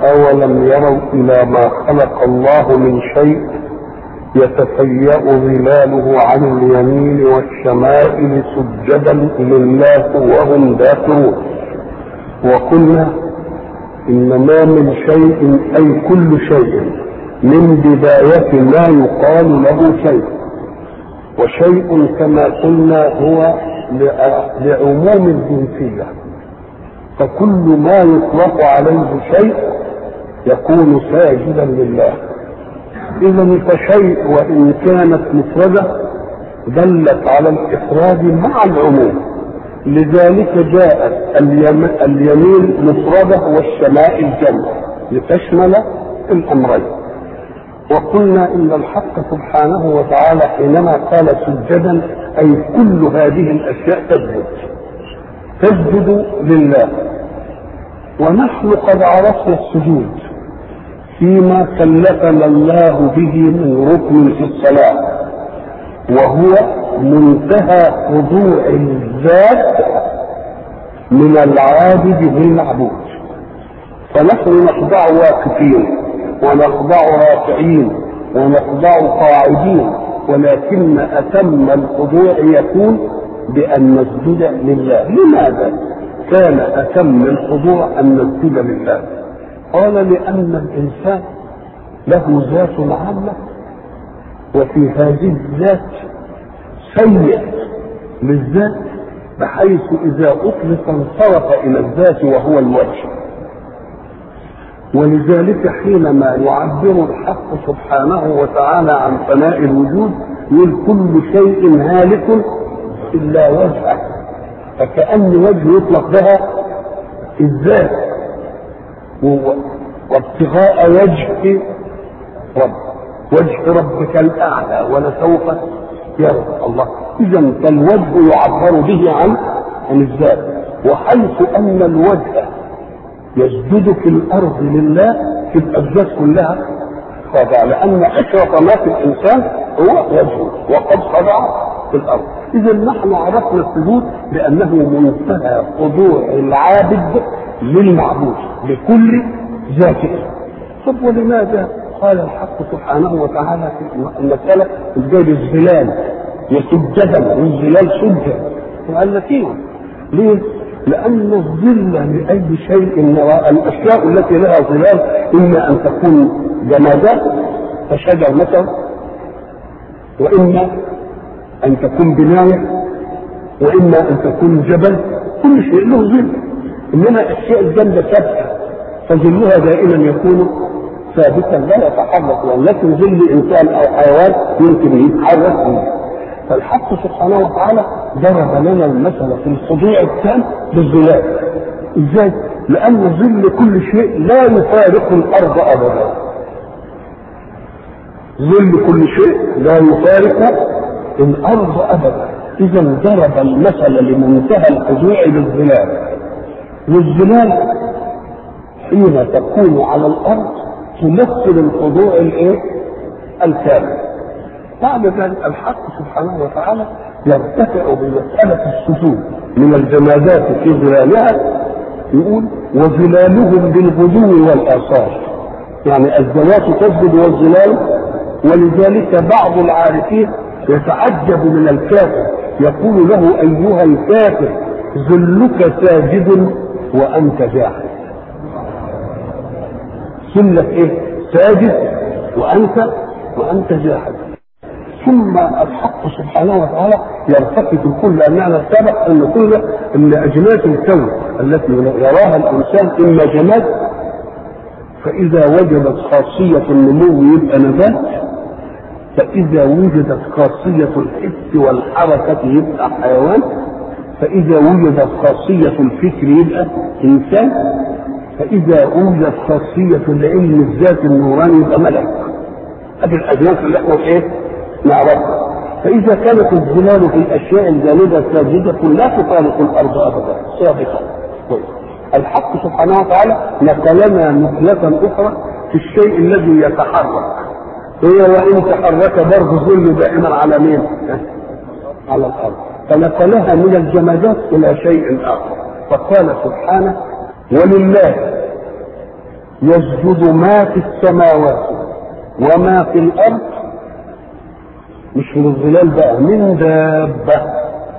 أولم يروا إلى ما خلق الله من شيء يتفيأ ظلاله عن اليمين والشمائل سجدا لله وهم داخلون وقلنا إن ما من شيء أي كل شيء من بداية ما يقال له شيء وشيء كما قلنا هو لعموم الجنسية فكل ما يطلق عليه شيء يكون ساجدا لله اذا فشيء وان كانت مفرده دلت على الافراد مع العموم لذلك جاءت اليمين مفرده والشمائل جمع لتشمل الامرين وقلنا ان الحق سبحانه وتعالى حينما قال سجدا اي كل هذه الاشياء تسجد تسجد لله ونحن قد عرفنا السجود فيما كلفنا الله به من ركن في الصلاة وهو منتهى خضوع الذات من العابد للمعبود فنحن نخضع واقفين ونخضع راكعين ونخضع قاعدين ولكن أتم الخضوع يكون بأن نسجد لله لماذا؟ كان أتم الخضوع أن نسجد لله قال لأن الإنسان له ذات عامة وفي هذه الذات سيء للذات بحيث إذا أطلق انصرف إلى الذات وهو الوجه ولذلك حينما يعبر الحق سبحانه وتعالى عن فناء الوجود يقول كل شيء هالك إلا وجهه فكأن وجه يطلق بها الذات وابتغاء وجه رب وجه ربك الاعلى ولسوف يرى الله اذا فالوجه يعبر به عن عن الذات وحيث ان الوجه يسجد في الارض لله تبقى الذات كلها خاضعه لان اشرف ما في الانسان هو وجهه وقد خضع في الارض اذا نحن عرفنا السجود بانه منتهى خضوع العابد للمعبود لكل ذاته طب ولماذا قال الحق سبحانه وتعالى في المسألة الجايب الظلال يسجدا والظلال سجدا وقال لك ليه؟ لأن الظل لأي شيء الأشياء التي لها ظلال إما أن تكون جمادات كشجر مثلا وإما أن تكون بناية وإما أن تكون جبل كل شيء له ظل إنما الأشياء الجامدة ثابتة فظلها دائما يكون ثابتا لا يتحرك ولكن ظل انسان او حيوان يمكن يتحرك فالحق سبحانه وتعالى ضرب لنا المثل في الخضوع التام بالظلال ازاي؟ لان ظل كل شيء لا يفارق الارض ابدا ظل كل شيء لا يفارق الارض ابدا اذا ضرب المثل لمنتهى الخضوع بالظلال والظلال حين تكون على الارض تمثل الخضوع الايه؟ الكامل. بعد ذلك الحق سبحانه وتعالى يرتفع بمسألة السجود من الجمادات في ظلالها يقول وظلالهم بالغدو والآثار يعني الذوات تسجد والظلال ولذلك بعض العارفين يتعجب من الكافر يقول له أيها الكافر ذلك ساجد وأنت جاحد سنة ايه ساجد وانت وانت جاحد ثم الحق سبحانه وتعالى يرتقي في الكل لاننا سبق ان كل ان اجناس الكون التي يراها الانسان اما جماد فاذا وجدت خاصيه النمو يبقى نبات فاذا وجدت خاصيه الحس والحركه يبقى حيوان فاذا وجدت خاصيه الفكر يبقى انسان فإذا أوجد خاصية لعلم الذات النوراني يبقى ملك. هذه الأجناس اللي احنا إيه؟ نعرفها. فإذا كانت الظلال في الأشياء الجامدة ساجدة لا تفارق الأرض أبدا سابقا. الحق سبحانه وتعالى نقلنا نقلة أخرى في الشيء الذي يتحرك. هي وإن تحرك برضه ظل دائما على مين؟ على الأرض. فنقلها من الجمادات إلى شيء آخر. فقال سبحانه ولله يسجد ما في السماوات وما في الارض مش من الظلال بقى من دابه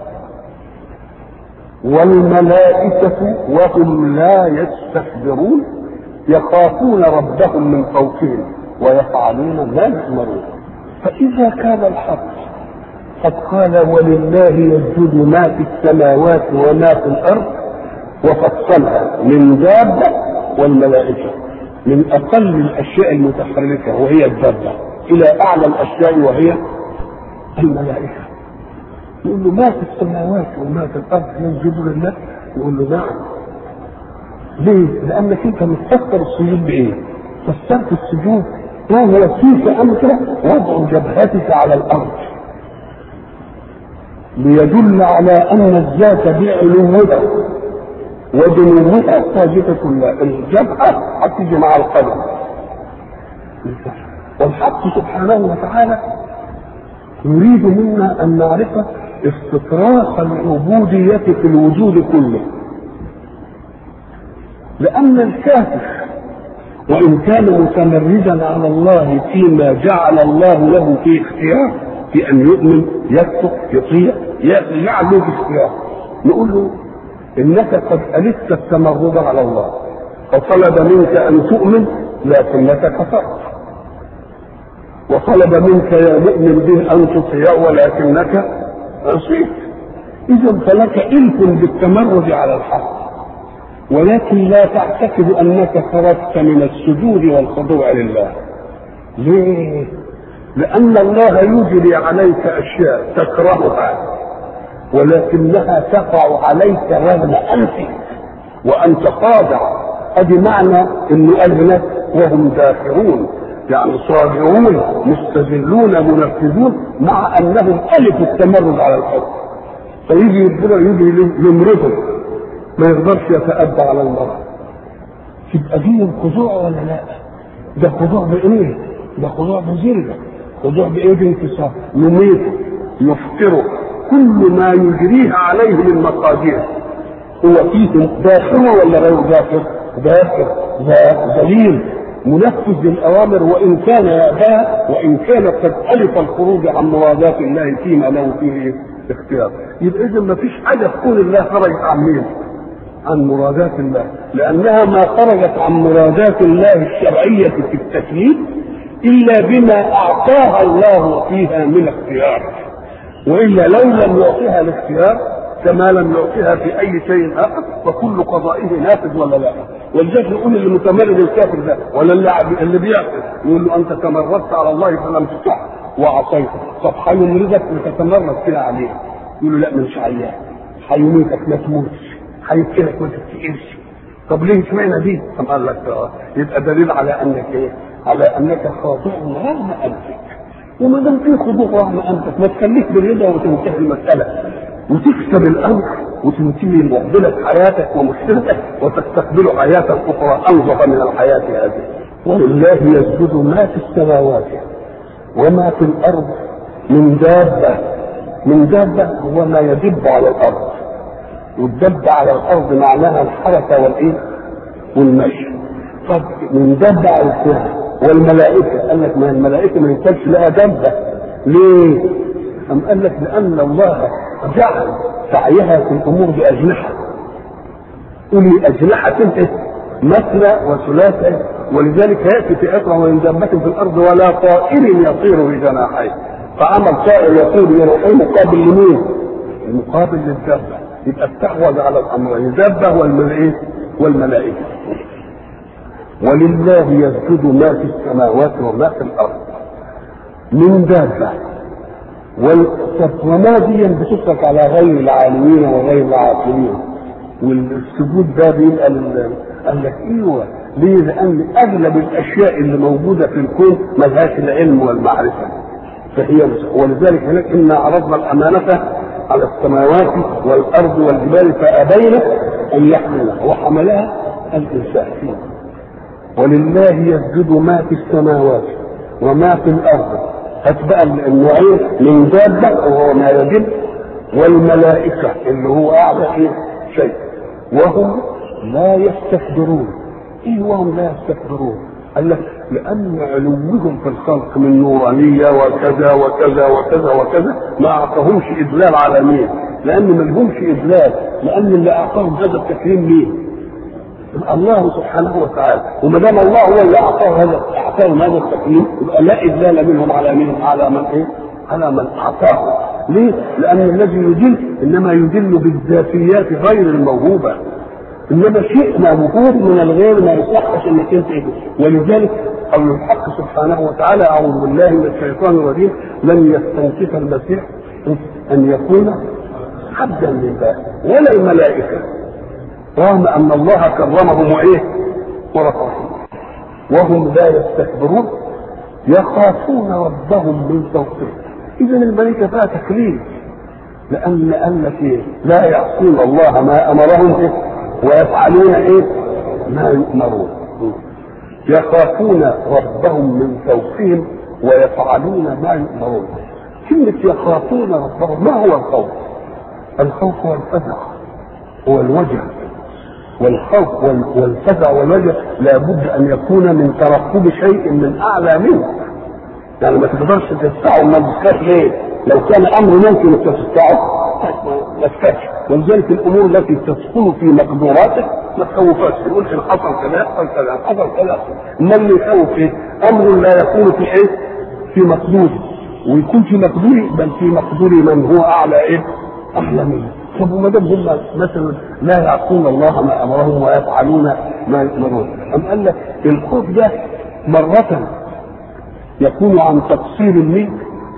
والملائكه وهم لا يستكبرون يخافون ربهم من فوقهم ويفعلون ما يؤمرون فاذا كان الحق قد قال ولله يسجد ما في السماوات وما في الارض وفصلها من دابه والملائكه من اقل الاشياء المتحركه وهي الدابه الى اعلى الاشياء وهي الملائكه يقول له ما في السماوات وما في الارض يسجد لله يقول له نعم ليه؟ لانك انت متفكر السجود بايه؟ فسرت السجود وهو فيك انت وضع جبهتك على الارض ليدل على ان الذات بعلوها ودنوها ثابتة لا الجبهة هتيجي مع القدم والحق سبحانه وتعالى يريد منا ان نعرف استطراق العبودية في الوجود كله لأن الكافر وإن كان متمردا على الله فيما جعل الله له في اختيار في أن يؤمن يكفر يطيع يعلو باختيار نقول له إنك قد ألفت التمرد على الله فطلب منك أن تؤمن لكنك كفرت وطلب منك يا مؤمن به أن تطيع ولكنك عصيت إذا فلك إلف بالتمرد على الحق ولكن لا تعتقد انك خرجت من السجود والخضوع لله ليه لان الله يجري عليك اشياء تكرهها ولكنها تقع عليك رغم انفك وانت خاضع ادي معنى انه قال هناك وهم داخرون يعني صاغرون مستذلون منفذون مع انهم الفوا التمرد على الحكم فيجي ربنا يجي يمرضهم ما يقدرش يتأدى على المرأة تبقى دي الخضوع ولا لا؟ ده خضوع بإيه؟ ده خضوع بذلة خضوع بإيه بانتصار يميته يفطره كل ما يجريه عليه من مقادير هو فيه داخل ولا غير داخل؟ داخل ذليل منفذ للأوامر وإن كان يأباها وإن كان قد ألف الخروج عن مرادات الله فيما له فيه اختيار يبقى إذا ما فيش حاجة تكون الله خرجت عن مين؟ عن مرادات الله لأنها ما خرجت عن مرادات الله الشرعية في التكليف إلا بما أعطاها الله فيها من اختيار وإلا لو لم يعطيها الاختيار كما لم يعطيها في أي شيء آخر فكل قضائه نافذ ولا لا ولذلك نقول اللي متمرد الكافر ده ولا اللي اللي بيعصي يقول له أنت تمردت على الله فلم تطع وعصيته طب هيمرضك وتتمرد كده عليه يقول له لا مش عيان هيميتك ما تموتش هيقتلك ما تفتكرش طب ليه اشمعنى دي؟ طب قال لك اه يبقى دليل على انك ايه؟ على انك خاضع رغم انفك وما دام في خضوع رغم انفك ما تخليك بالرضا وتنتهي المساله وتكسب الامر وتنتهي معضله حياتك ومشكلتك وتستقبل حياه اخرى انظف من الحياه هذه ولله يسجد ما في السماوات وما في الارض من دابه من دابه هو ما يدب على الارض والدب على الارض معناها الحركه والايه؟ والمشي. طب من دب على الكون والملائكه قال لك ما الملائكه ما ينسبش لها دبه. ليه؟ أم قال لك لأن الله جعل سعيها في الأمور بأجنحة. أولي أجنحة مثنى وثلاثة ولذلك يأتي في أسرع من دابة في الأرض ولا طائر يطير بجناحيه. فعمل طائر يطير بجناحيه مقابل لمين؟ المقابل للدابة. يبقى استحوذ على الامرين دابه والملائكه والملائكه ولله يسجد ما في السماوات وما في الارض من دابه وما دي بتطلق على غير العالمين وغير العاقلين والسجود ده بيبقى قال لك ايوه ليه؟ لان اغلب الاشياء اللي موجوده في الكون ملهاش العلم والمعرفه فهي ولذلك هناك انا عرضنا الامانه على السماوات والارض والجبال فابين ان يحملها وحملها الانسان فيه ولله يسجد ما في السماوات وما في الارض هات النوعين من دابه وهو ما يجب والملائكه اللي هو اعلى ايه شيء وهم لا يستكبرون ايه وهم لا يستكبرون قال لك لان علوهم في الخلق من نورانيه وكذا وكذا وكذا وكذا ما اعطاهمش اذلال على مين لان ما لهمش اذلال لان اللي اعطاهم هذا التكريم مين الله سبحانه وتعالى وما دام الله هو اللي اعطاه هذا اعطاهم هذا التكريم يبقى لا اذلال منهم على مين على من ايه على من اعطاه ليه؟ لان الذي يدل انما يدل بالذاتيات غير الموهوبه انما شيء موهوب من الغير ما يصحش انك انت ولذلك قول الحق سبحانه وتعالى اعوذ بالله من الشيطان الرجيم لن يستنكف المسيح ان يكون عبدا لله ولا الملائكه رغم ان الله كرمهم وايه ورفعهم وهم لا يستكبرون يخافون ربهم من فوقهم اذا الملائكه فيها تكليف لان قال لك ايه لا يعصون الله ما امرهم إيه؟ ويفعلون ايه ما يؤمرون يخافون ربهم من فوقهم ويفعلون ما يؤمرون كلمة يخافون ربهم ما هو الخوف؟ الخوف هو الفزع هو الوجع والخوف والفزع والوجع لابد ان يكون من ترقب شيء من اعلى منه يعني ما تقدرش تدفعه ما تخاف ليه؟ لو كان امر ممكن انك تدفعه ما تخافش ولذلك الامور التي تدخل في مقدوراتك ما تخوفكش تقول ان حصل كذا يحصل كذا حصل كذا ما اللي يخوف ايه؟ امر لا يكون في ايه؟ في مقدوري ويكون في مقدوري بل في مقدور من هو اعلى ايه؟ اعلى منه طب وما دام هم مثلا لا يعصون الله ما امرهم ويفعلون ما يؤمرون ام قال لك الخوف ده مره يكون عن تقصير منك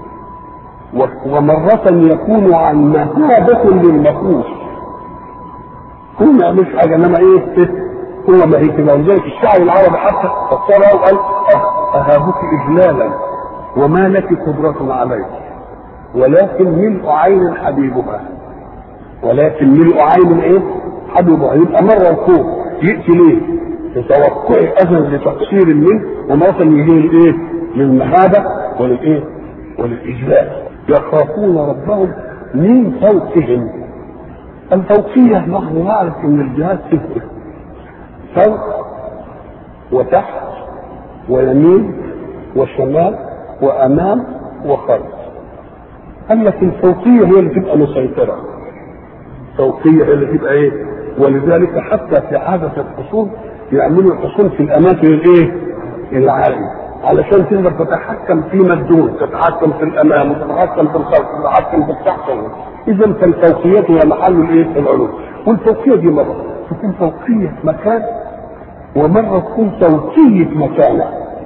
ومرة يكون عن مهابة للمخوف هو ما يعملش حاجة انما ايه هو ما هي كده ولذلك الشعر العربي حتى فسرها وقال اهابك اجلالا وما لك قدرة عليه ولكن ملء عين حبيبها ولكن ملء عين ايه حبيبها يبقى مرة الخوف يأتي ليه لتوقع اذى لتقصير منه ومرة يجي الايه للمهابة وللايه وللاجلال يخافون ربهم من فوقهم الفوقية نحن نعرف ان الجهات ستة فوق وتحت ويمين وشمال وامام وخلف قال لك الفوقية هي اللي تبقى مسيطرة الفوقية هي اللي تبقى ايه ولذلك حتى في عادة الحصول يعملوا الحصول في الاماكن الايه العالية علشان تقدر تتحكم في مدون تتحكم في الامام وتتحكم في الخلف تتحكم في التحت اذا فالفوقية هي محل الايه العلو والفوقية دي مرة تكون فوقية مكان ومرة تكون فوقية مكانة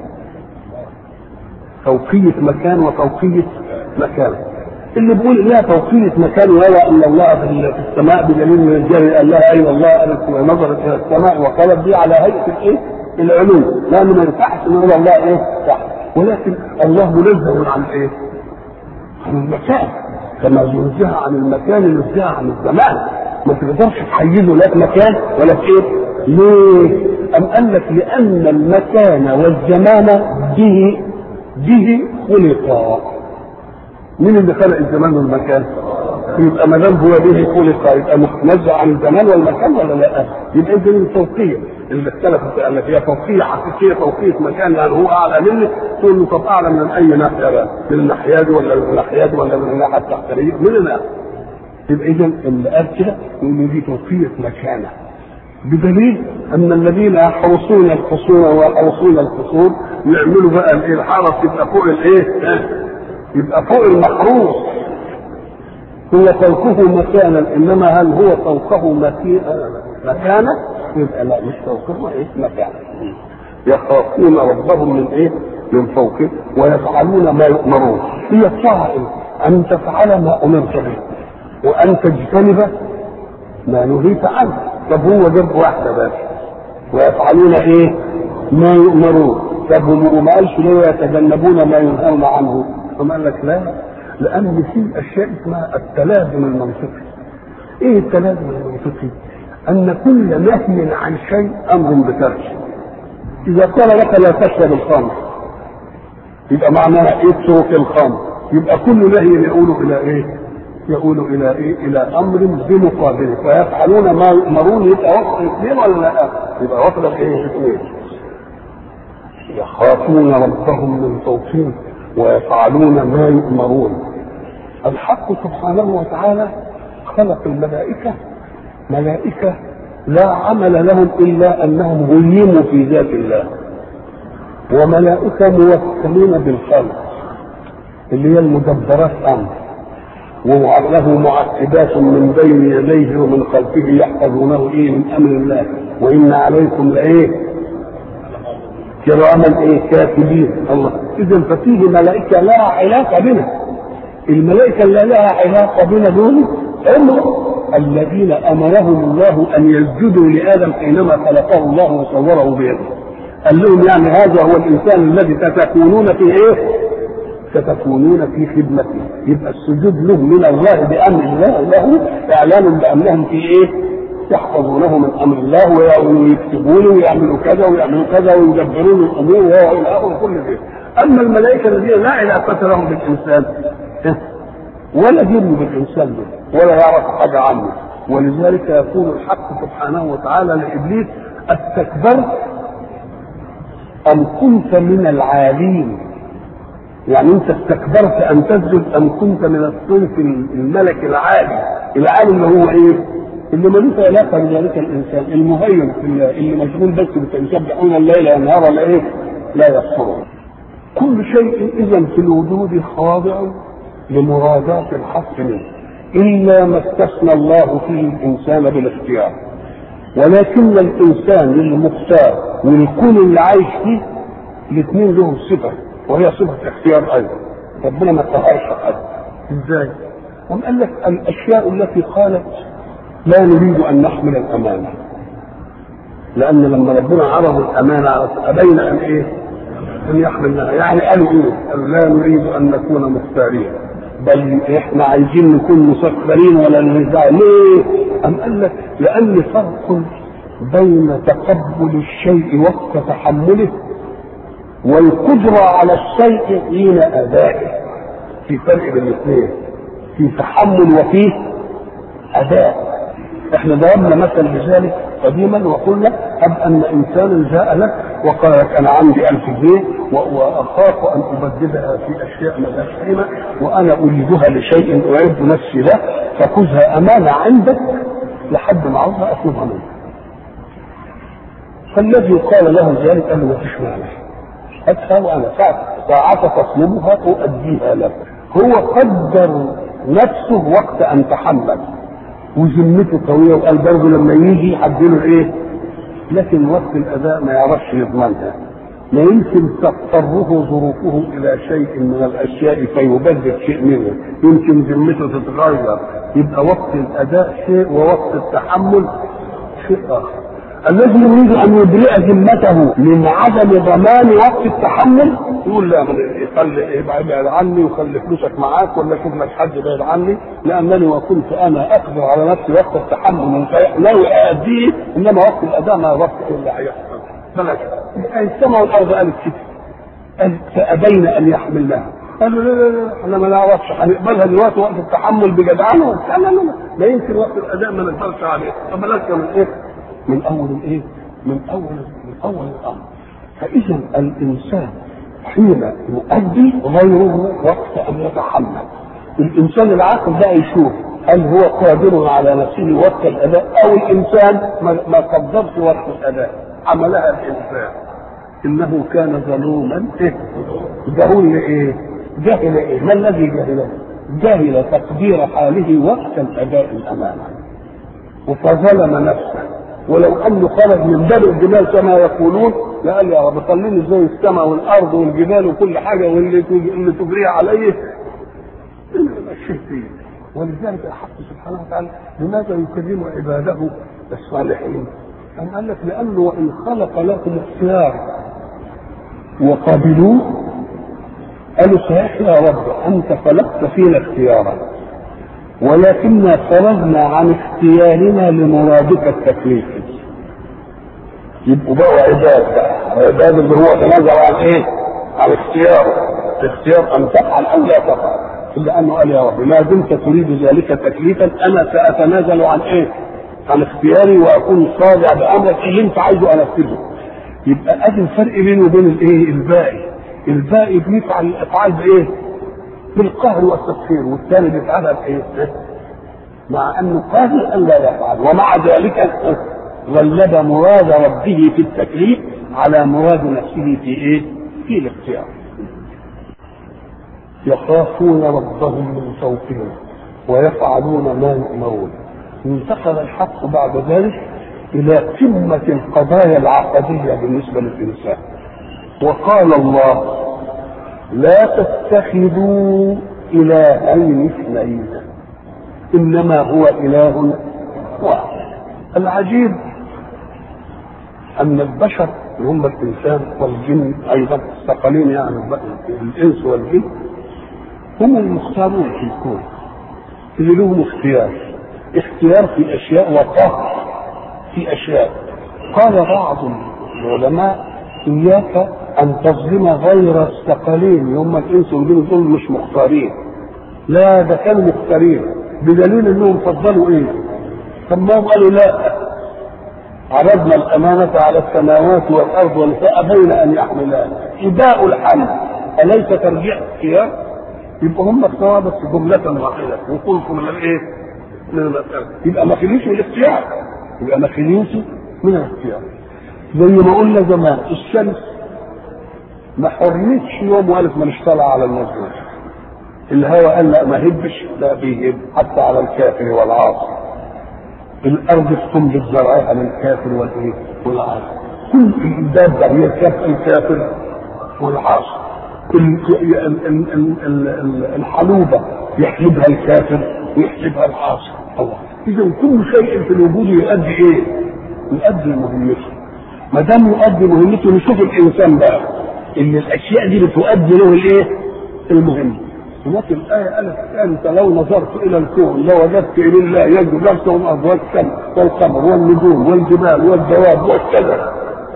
فوقية مكان وفوقية مكان اللي بيقول لا فوقية مكان ولا ان الله في السماء بدليل من الجاري قال لها ايوه الله نظرت الى السماء وقالت دي على هيئه الايه؟ العلو لانه ما ينفعش نقول الله ايه؟ تحت ولكن الله منزه عن ايه؟ عن المكان كما ينزه عن المكان ينزه عن الزمان ما تقدرش تحيزه لا في مكان ولا في ايه؟ ليه؟ أم قال لك لأن المكان والزمان به به خلقا مين اللي خلق الزمان والمكان؟ يبقى ما دام هو به خلق يبقى منزه عن الزمان والمكان ولا لا؟ يبقى اذا الفوقيه اللي اختلفت قال لك هي فوقيه حقيقيه فوقيه مكان يعني هو اعلى مني تقول له طب اعلى من اي ناحيه بقى؟ من الناحيه دي ولا من الناحيه دي ولا من الناحيه التحتانيه؟ من الناحيه يبقى اذا اللي قال كده يقول له دي توفيق مكانه بدليل ان الذين يحرسون القصور ويحرسون القصور يعملوا بقى الايه الحرس يبقى فوق الايه؟ يبقى فوق المحروس هو فوقه مكانا انما هل هو فوقه مكانا؟ يبقى لا مش فوقه ايه؟ مكانا يخافون ربهم من ايه؟ من فوقه ويفعلون ما يؤمرون هي الطاعه ان تفعل ما امرت به وان تجتنب ما نهيت عنه طب هو جاب واحده بس ويفعلون ايه؟ ما يؤمرون طب هم ما قالش ليه يتجنبون ما ينهون عنه؟ ثم قال لك لا لان في اشياء اسمها التلازم المنطقي. ايه التلازم المنطقي؟ ان كل نهي عن شيء امر بترك. اذا قال لك لا تشرب الخمر يبقى معناها اترك الخمر يبقى كل نهي يقول الى ايه؟ يقولوا الى ايه؟ الى امر بمقابله ويفعلون ما يؤمرون يبقى وصل اثنين ولا لا؟ يبقى وصل ايه؟ اثنين. يخافون ربهم من فوقهم ويفعلون ما يؤمرون. الحق سبحانه وتعالى خلق الملائكه ملائكه لا عمل لهم الا انهم غيموا في ذات الله. وملائكه موكلين بالخلق اللي هي المدبرات امر. وله معقبات من بين يديه ومن خلفه يحفظونه ايه من امر الله وان عليكم لايه كراما ايه كاتبين الله اذا ففيه ملائكه لها علاقه بنا الملائكه اللي لها علاقه بنا دول هم الذين امرهم الله ان يسجدوا لادم حينما خلقه الله وصوره بيده قال لهم يعني هذا هو الانسان الذي ستكونون في ايه ستكونون في خدمته يبقى السجود له من الله بامر الله له اعلان بانهم في ايه يحفظونه من امر الله ويكتبونه ويعملوا كذا ويعملوا كذا ويدبرون الامور والى اخره كل شيء اما الملائكه الذين لا علاقه لهم بالانسان ولا جن بالانسان ده ولا يعرف حاجه عنه ولذلك يقول الحق سبحانه وتعالى لابليس استكبرت ام كنت من العالين يعني انت استكبرت ان تسجد ام كنت من الصنف الملك العالي العالي اللي هو ايه اللي ملوش علاقه بذلك الانسان المهيمن في الله اللي مشغول بس بتسبحون الليل والنهار لا ايه لا يكفرون كل شيء اذا في الوجود خاضع لمرادات الحق منه الا ما استثنى الله فيه الانسان بالاختيار ولكن الانسان المختار والكون اللي عايش فيه الاثنين لهم صفه وهي صفة اختيار أيضا ربنا ما قهرش حد ازاي؟ قام قال لك الأشياء التي قالت لا نريد أن نحمل الأمانة لأن لما ربنا عرض الأمانة أبين أن إيه؟ أن يحملناها يعني قالوا إيه؟ قالوا لا نريد أن نكون مختارين بل إحنا عايزين نكون مسخرين ولا نرجع ليه؟ أم قال لك لأن فرق بين تقبل الشيء وقت تحمله والقدرة على الشيء حين أدائه في فرق بين الاثنين في تحمل وفي أداء احنا ضربنا مثل بذلك قديما وقلنا أب أن إنسانا جاء لك وقال لك أنا عندي ألف جنيه وأخاف أن أبدلها في أشياء ملهاش قيمة وأنا أريدها لشيء أعد نفسي له فخذها أمانة عندك لحد ما عاوزها أطلبها منك فالذي قال له ذلك قال له ما فيش مانع هاتها وانا ساعة تطلبها أؤديها لك هو قدر نفسه وقت أن تحمل وذمته قوية وقال برضه لما يجي هديله إيه؟ لكن وقت الأداء ما يعرفش يضمنها لا يمكن تضطره ظروفه إلى شيء من الأشياء فيبدل شيء منه يمكن ذمته تتغير يبقى وقت الأداء شيء ووقت التحمل شيء آخر الذي يريد ان يبرئ ذمته من عدم ضمان وقت التحمل يقول لا خلي ابعد عني وخلي فلوسك معاك ولا شوف لك حد بعيد عني لانني وكنت انا اقدر على نفسي وقت التحمل ناوي ااديه انما وقت الاداء ما وقت اللي هيحصل بلاش السماء والارض قالت كده قالت فابين ان يحملناها قالوا لا لا لا احنا ما نعرفش هنقبلها دلوقتي وقت التحمل بجدعنه لا لا لا لا يمكن وقت الاداء ما نقدرش عليه طب بلاش من ايه؟ من اول الايه؟ من اول من اول الامر فاذا الانسان حين يؤدي غيره وقت ان يتحمل الانسان العاقل بقى يشوف هل هو قادر على نفسه وقت الاداء او الانسان ما قدرش وقت الاداء عملها الانسان انه كان ظلوما ايه جهول لايه جهل ايه ما الذي جهله جهل تقدير حاله وقت الاداء الامانه فظلم نفسه ولو انه خرج من باب الجبال كما يقولون لقال يا رب خليني زي السماء والارض والجبال وكل حاجه واللي اللي تجريها عليه الشيء فيه ولذلك الحق سبحانه وتعالى لماذا يكرم عباده الصالحين؟ أم قال لك لأنه وإن خلق لكم اختيار وقبلوه قالوا صحيح يا رب أنت خلقت فينا اختيارا ولكننا خرجنا عن اختيارنا لمرادك التكليفي يبقوا بقوا عباد بقى عباد اللي هو تنازل عن ايه؟ عن اختياره اختيار ان تفعل او لا تفعل الا انه قال يا رب ما دمت تريد ذلك تكليفا انا ساتنازل عن ايه؟ عن اختياري واكون صادع بامرك اللي انت عايزه انفذه. يبقى ادي الفرق بينه وبين الايه؟ الباقي. الباقي بيفعل الافعال بايه؟ بالقهر والتسخير والثاني بيفعلها بايه؟ مع انه قادر ان لا يفعل ومع ذلك غلب مراد ربه في التكليف على مراد نفسه في ايه؟ في الاختيار. يخافون ربهم من فوقهم ويفعلون ما يؤمرون. انتقل الحق بعد ذلك الى قمه القضايا العقديه بالنسبه للانسان. وقال الله: لا تتخذوا الهين اثنين انما هو اله واحد. العجيب ان البشر هم الانسان والجن ايضا الثقلين يعني الانس والجن هم المختارون في الكون اللي لهم اختيار اختيار في اشياء وقهر في اشياء قال بعض العلماء اياك ان تظلم غير الثقلين هم الانس والجن دول مش مختارين لا ده كانوا مختارين بدليل انهم فضلوا ايه؟ طب ما هم قالوا لا عرضنا الأمانة على السماوات والأرض فأبين أن يحملها إباء الحمل أليس ترجيع اختيار؟ يبقى هم اختاروا بس جملة واحدة وقلتم من الإيه؟ من المسألة يبقى ما خليش من الاختيار يبقى ما خليش من الاختيار زي ما قلنا زمان الشمس ما حرمتش يوم والف ما طالعة على الناس الهواء قال لا ما هبش لا بيهب حتى على الكافر والعاصي الارض تنبت زرعها للكافر والايه والعاصي كل دابه يركب الكافر والعاصي كل الحلوبه يحلبها الكافر ويحلبها العاصي الله اذا كل شيء في الوجود يؤدي ايه؟ يؤدي مهمته ما دام يؤدي مهمته نشوف الانسان بقى ان الاشياء دي بتؤدي له الايه؟ المهمه هناك الآية قالت أنت لو نظرت إلى الكون لوجدت إلى الله يجب نفسه والأرض والشمس والقمر والنجوم والجبال والدواب والشجر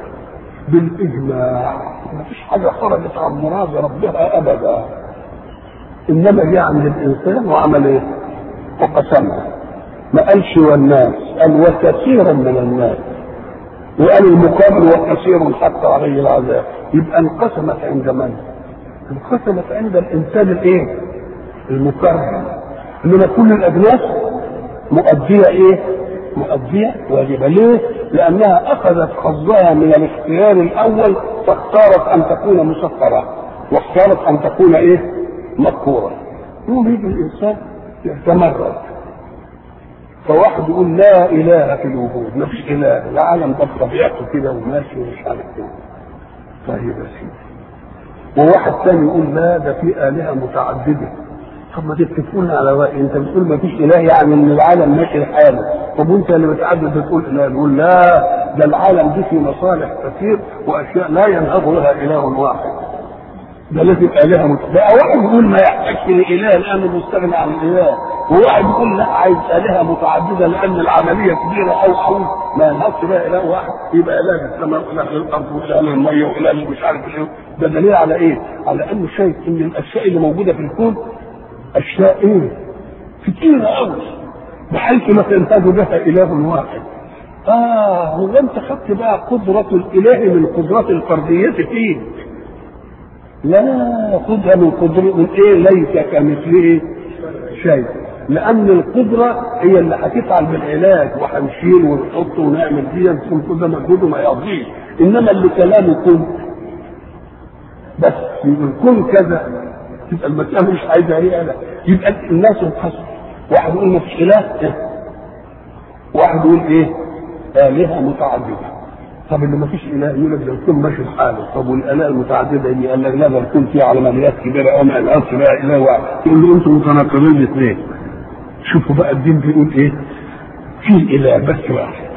بالإجماع ما فيش حاجة خرجت عن مراد ربها أبدا إنما جاء عند الإنسان وعمل إيه؟ وقسمها ما قالش والناس قال وكثير من الناس وقال المقابل وكثير حتى عليه العذاب يبقى انقسمت عند من؟ انقسمت عند الانسان الايه؟ المكرم انما كل الاجناس مؤديه ايه؟ مؤديه واجبه ليه؟ لانها اخذت حظها من الاختيار الاول فاختارت ان تكون مسخره واختارت ان تكون ايه؟ مذكوره يوم يجي الانسان يتمرد فواحد يقول لا اله في الوجود ما فيش اله العالم ده بطبيعته كده وماشي ومش عارف كده طيب يا سيدي وواحد ثاني يقول لا ده في آلهة متعددة طب ما تتفقون على رأي انت بتقول ما فيش اله يعني ان العالم ماشي لحاله طب وانت اللي بتعدد بتقول اله نقول لا ده العالم دي فيه مصالح كثير واشياء لا ينهض لها اله واحد ده لازم الهه مت... بقى واحد يقول ما يحتاجش لاله لانه مستغني عن الاله وواحد يقول لا عايز الهه متعدده لان العمليه كبيره او او ما ينهضش بها اله واحد يبقى اله السماء واله الارض واله الميه واله مش عارف ايه ده دليل على ايه؟ على انه شايف ان الاشياء اللي موجوده في الكون اشياء ايه؟ كتيره قوي بحيث ما تنتج بها اله واحد اه هو انت خدت بقى قدره الاله من قدرات الفرديه فيك لا خدها من قدرة من ايه ليس كمثله شيء لان القدره هي اللي هتفعل بالعلاج وهنشيل ونحط ونعمل دي يكون كل ده مجهود وما يقضيش انما اللي كلامه كن بس يكون كذا تبقى المسألة مش عايزة ايه لا يبقى الناس انقسموا واحد يقول ما فيش اله واحد يقول ايه آلهة متعددة طب اللي ما فيش اله يقول لك ده الكون ماشي لحاله طب والاله المتعدده دي قال لك لا ده الكون فيه عمليات كبيره قوي ما ينقصش بقى اله واحد تقول له انتم متناقضين الاثنين شوفوا بقى الدين بيقول ايه في اله بس واحد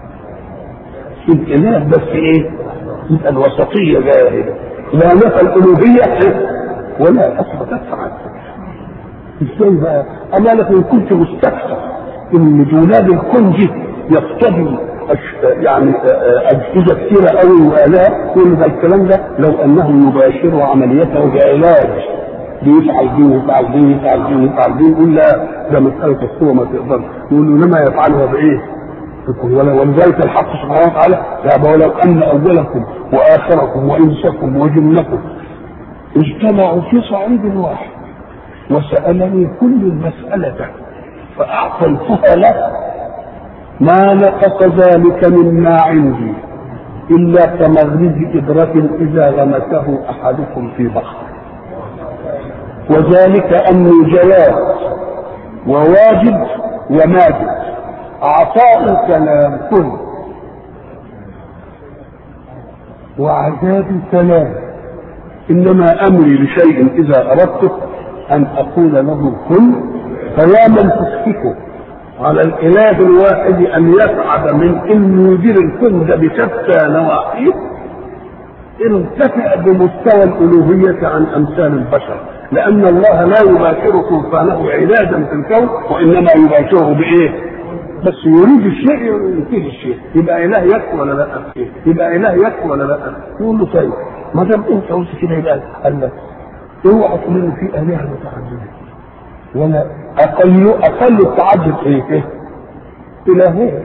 في اله بس ايه يبقى الوسطيه جاهله لا نفى الالوهيه ولا اثبتت عن ازاي بقى انا لك ان كنت مستكثر ان دولاب الكون دي يقتضي يعني اجهزه كثيره قوي والات كل ده الكلام ده لو انهم يباشروا عمليته بعلاج بيفعل دي ويفعل دي ويفعل دي ويفعل دي يقول لا ده مساله القوه ما تقدرش يقول له لما يفعلها بايه؟ يقول ولا ولذلك الحق سبحانه وتعالى يا ولو ان اولكم واخركم وانسكم وجنكم اجتمعوا في صعيد واحد وسالني كل المساله فاعطيتها له ما نقص ذلك مما عندي إلا كمغرز إبرة إذا غمسه أحدكم في بحر وذلك أني جواد وواجب وماجد عطاء كلام كن وعذاب كلام إنما أمري لشيء إذا أردته أن أقول له كن فيا من تسكته على الاله الواحد ان يسعد من انه يدير الكون ده بشتى نواحيه ارتفع بمستوى الالوهيه عن امثال البشر لان الله لا يباشر سلطانه علاجا في الكون وانما يباشره بايه؟ بس يريد الشيء ينتهي الشيء يبقى اله يكفي ولا لا؟ يبقى اله يكفي ولا لا؟ يقول له طيب ما دام انت قلت كده يبقى قال لك اوعى تقول ان في الهه متعدده ولا اقل اقل التعدد ايه؟ إيه؟ الهين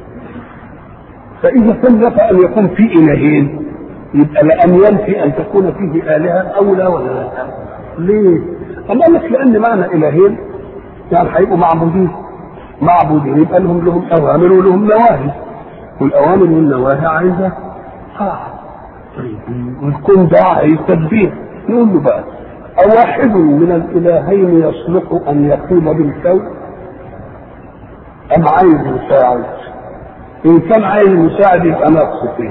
فاذا كان نفى ان يكون في الهين يبقى لان ينفي ان تكون فيه الهه اولى ولا لا؟ ليه؟ أما قال لك لان معنى الهين يعني هيبقوا معبودين معبودين يبقى لهم لهم اوامر ولهم نواهي والاوامر والنواهي عايزه طاعه طيب والكون ده عايز تدبير نقول له بقى أواحد من الإلهين يصلح أن يقوم بالكون أم عايز مساعد؟ إن كان عايز مساعد يبقى نقص فيه.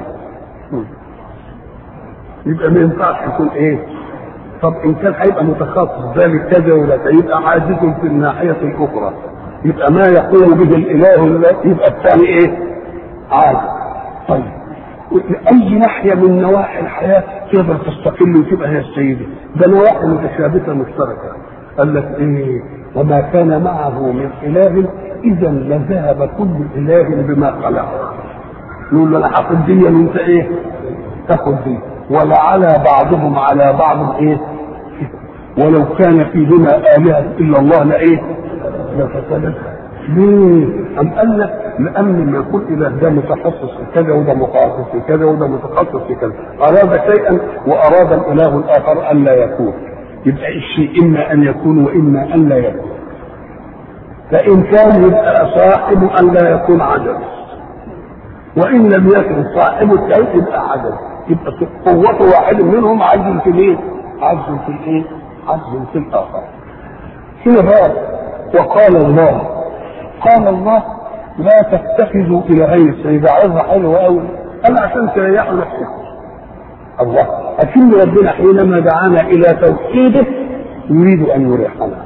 يبقى ما ينفعش يكون إيه؟ طب إن كان هيبقى متخصص ذلك كذا ولا يبقى عاجز في الناحية الأخرى. يبقى ما يقوم به الإله يبقى الثاني إيه؟ عاجز. طيب اي ناحيه من نواحي الحياه تقدر تستقل وتبقى هي السيده ده نواحي متشابكه مشتركه قال لك ايه وما كان معه من اله اذا لذهب كل اله بما خلق يقول له انا هاخد دي وانت ايه تاخد دي ولعلى بعضهم على بعض ايه ولو كان فيهما الهه الا الله لايه لفسدتها ليه؟ أم قال لك لأن ما يكون إله ده متخصص في كذا وده متخصص في كذا وده متخصص في كذا، أراد شيئا وأراد الإله الآخر أن لا يكون. يبقى الشيء إما أن يكون وإما أن لا يكون. فإن كان يبقى صاحب أن لا يكون عجز. وإن لم يكن صاحب الشيء يبقى عجز. يبقى قوة واحد منهم عجز في الإيه؟ عجز في الإيه؟ عجز في الآخر. هنا بقى وقال الله قال الله لا تتخذوا الهين السيدة عايزها حلوة قوي انا عشان تريحوا نفسكم الله اكن ربنا حينما دعانا الى توحيده يريد ان يريحنا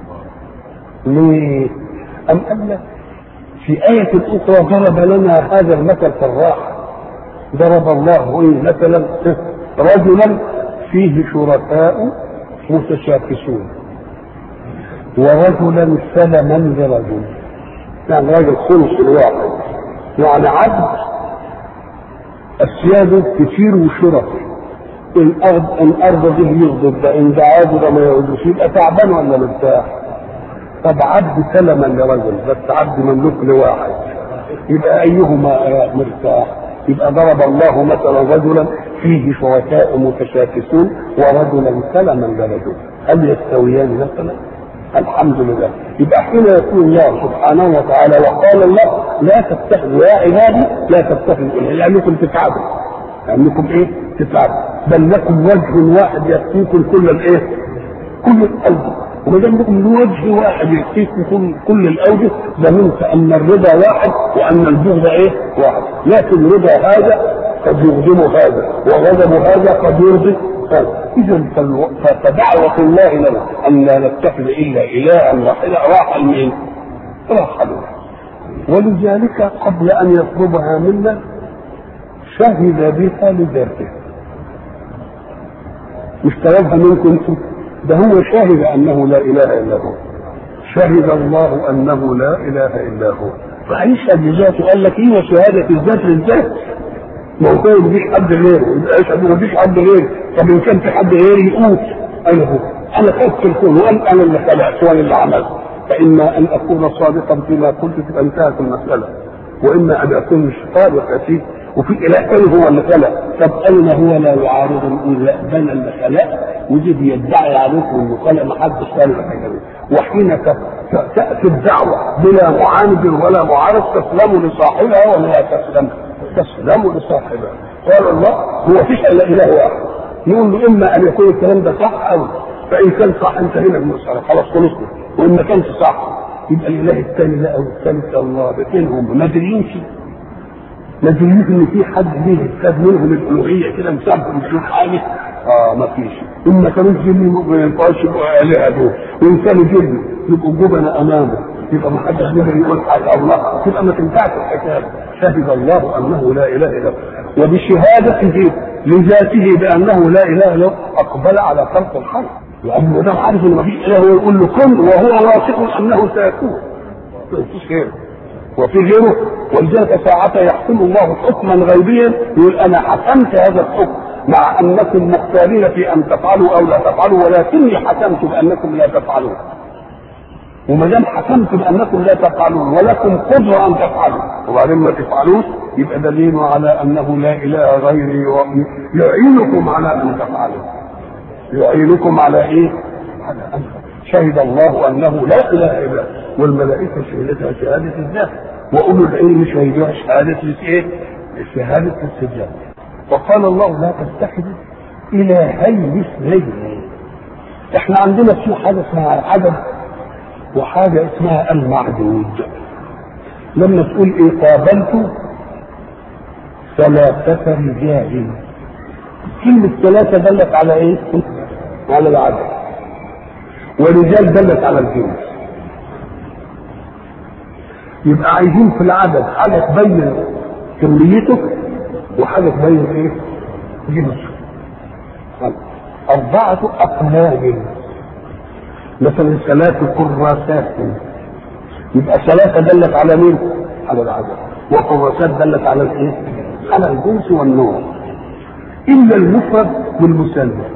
ليه؟ ام قال لك في آية أخرى ضرب لنا هذا المثل في الراحة ضرب الله إيه مثلا رجلا فيه شركاء متشاكسون ورجلا سلما لرجل يعني راجل خلص الواحد يعني عبد السيادة كتير وشرف الأرض الأرض دي يغضب ده إن ده عاد ده ما يغضبش يبقى تعبان ولا مرتاح؟ طب عبد سلما لرجل بس عبد مملوك لواحد يبقى أيهما مرتاح؟ يبقى ضرب الله مثلا رجلا فيه شركاء متشاكسون ورجلا سلما لرجل هل يستويان مثلا؟ الحمد لله يبقى حين يقول الله سبحانه وتعالى وقال الله لا تتخذوا يا عبادي لا تتخذوا لانكم تتعبوا لانكم ايه تتعبوا بل لكم وجه واحد يكفيكم كل الايه كل الاوجه وما دام لكم وجه واحد يكفيكم كل كل الاوجه ده منك ان الرضا واحد وان البغض ايه واحد لكن رضا هذا قد يغضب هذا وغضب هذا قد يرضي اذا فدعوة الله لنا ان لا نتخذ الا الها واحدا راح لمين؟ راح له ولذلك قبل ان يطلبها منا شهد بها لذاته مش طلبها منكم انتم ده هو شهد انه لا اله الا هو شهد الله انه لا اله الا هو فيشهد لذاته قال لك ايه وشهاده الذات للذات ما هو كان مفيش حد غيره يبقى يشهد ما فيش حد غيره طب ان كان في حد غيري يقول انا هو انا خلقت الكون وانا انا اللي خلقت وانا اللي عملت فاما ان اكون صادقا فيما قلت تبقى انتهت المساله واما ان اكون مش صادق فيه وفي اله ثاني هو اللي خلق طب اين هو لا يعارض نقول لا ده انا اللي خلق ويجي بيدعي عليكم انه خلق ما حدش قال الحاجه دي وحين تاتي الدعوه بلا معاند ولا معارض تسلم لصاحبها ولا لا تسلم؟ تسلم لصاحبها قال الله هو فيش الا اله واحد نقول له اما ان يكون الكلام ده صح او فان كان صح انتهينا من المساله خلاص خلصنا وان ما كانش صح يبقى الاله الثاني لا او الثالث الله بينهم ما ادريين ما ادريين ان في حد ليه خد منهم الالوهيه كده مسبب مش حاجه اه ما فيش ان ما كانوش جن ما ينفعش يبقوا الهه دول وان كانوا جن يبقوا جبنة امامه يبقى ما حدش يقدر يقول حاجه الله تبقى ما تنفعش الحكايه شهد الله انه لا اله الا هو وبشهادته لذاته بانه لا اله الا هو اقبل على خلق الخلق لانه ده عارف ان ما فيش اله هو يقول له كن وهو واثق انه سيكون مفيش غيره وفي غيره ولذلك ساعة يحكم الله حكما غيبيا يقول انا حكمت هذا الحكم مع انكم مختارين في ان تفعلوا او لا تفعلوا ولكني حكمت بانكم لا تفعلون وما دام حكمت بانكم لا تفعلون ولكم قدره ان تفعلوا وبعدين ما تفعلوش يبقى دليل على انه لا اله غيري يعينكم على ان تفعلوا يعينكم على ايه؟ على ان شهد الله انه لا اله الا والملائكه شهدتها شهاده الذات واولو العلم شهدوها شهاده ايه؟ شهاده الاستدلال وقال الله لا تتخذوا الهين اثنين احنا عندنا في حاجه اسمها العدد وحاجه اسمها المعدود لما تقول ايه قابلت ثلاثة رجال كلمة ثلاثة دلت على ايه؟ على العدد ورجال دلت على الجنس يبقى عايزين في العدد حاجة تبين كميته وحاجة تبين ايه؟ جنسه أربعة أقلام مثلا ثلاث كراسات يبقى ثلاثة دلت على مين؟ على العدد وكراسات دلت على الايه؟ على الجنس والنوع إلا المفرد والمثنى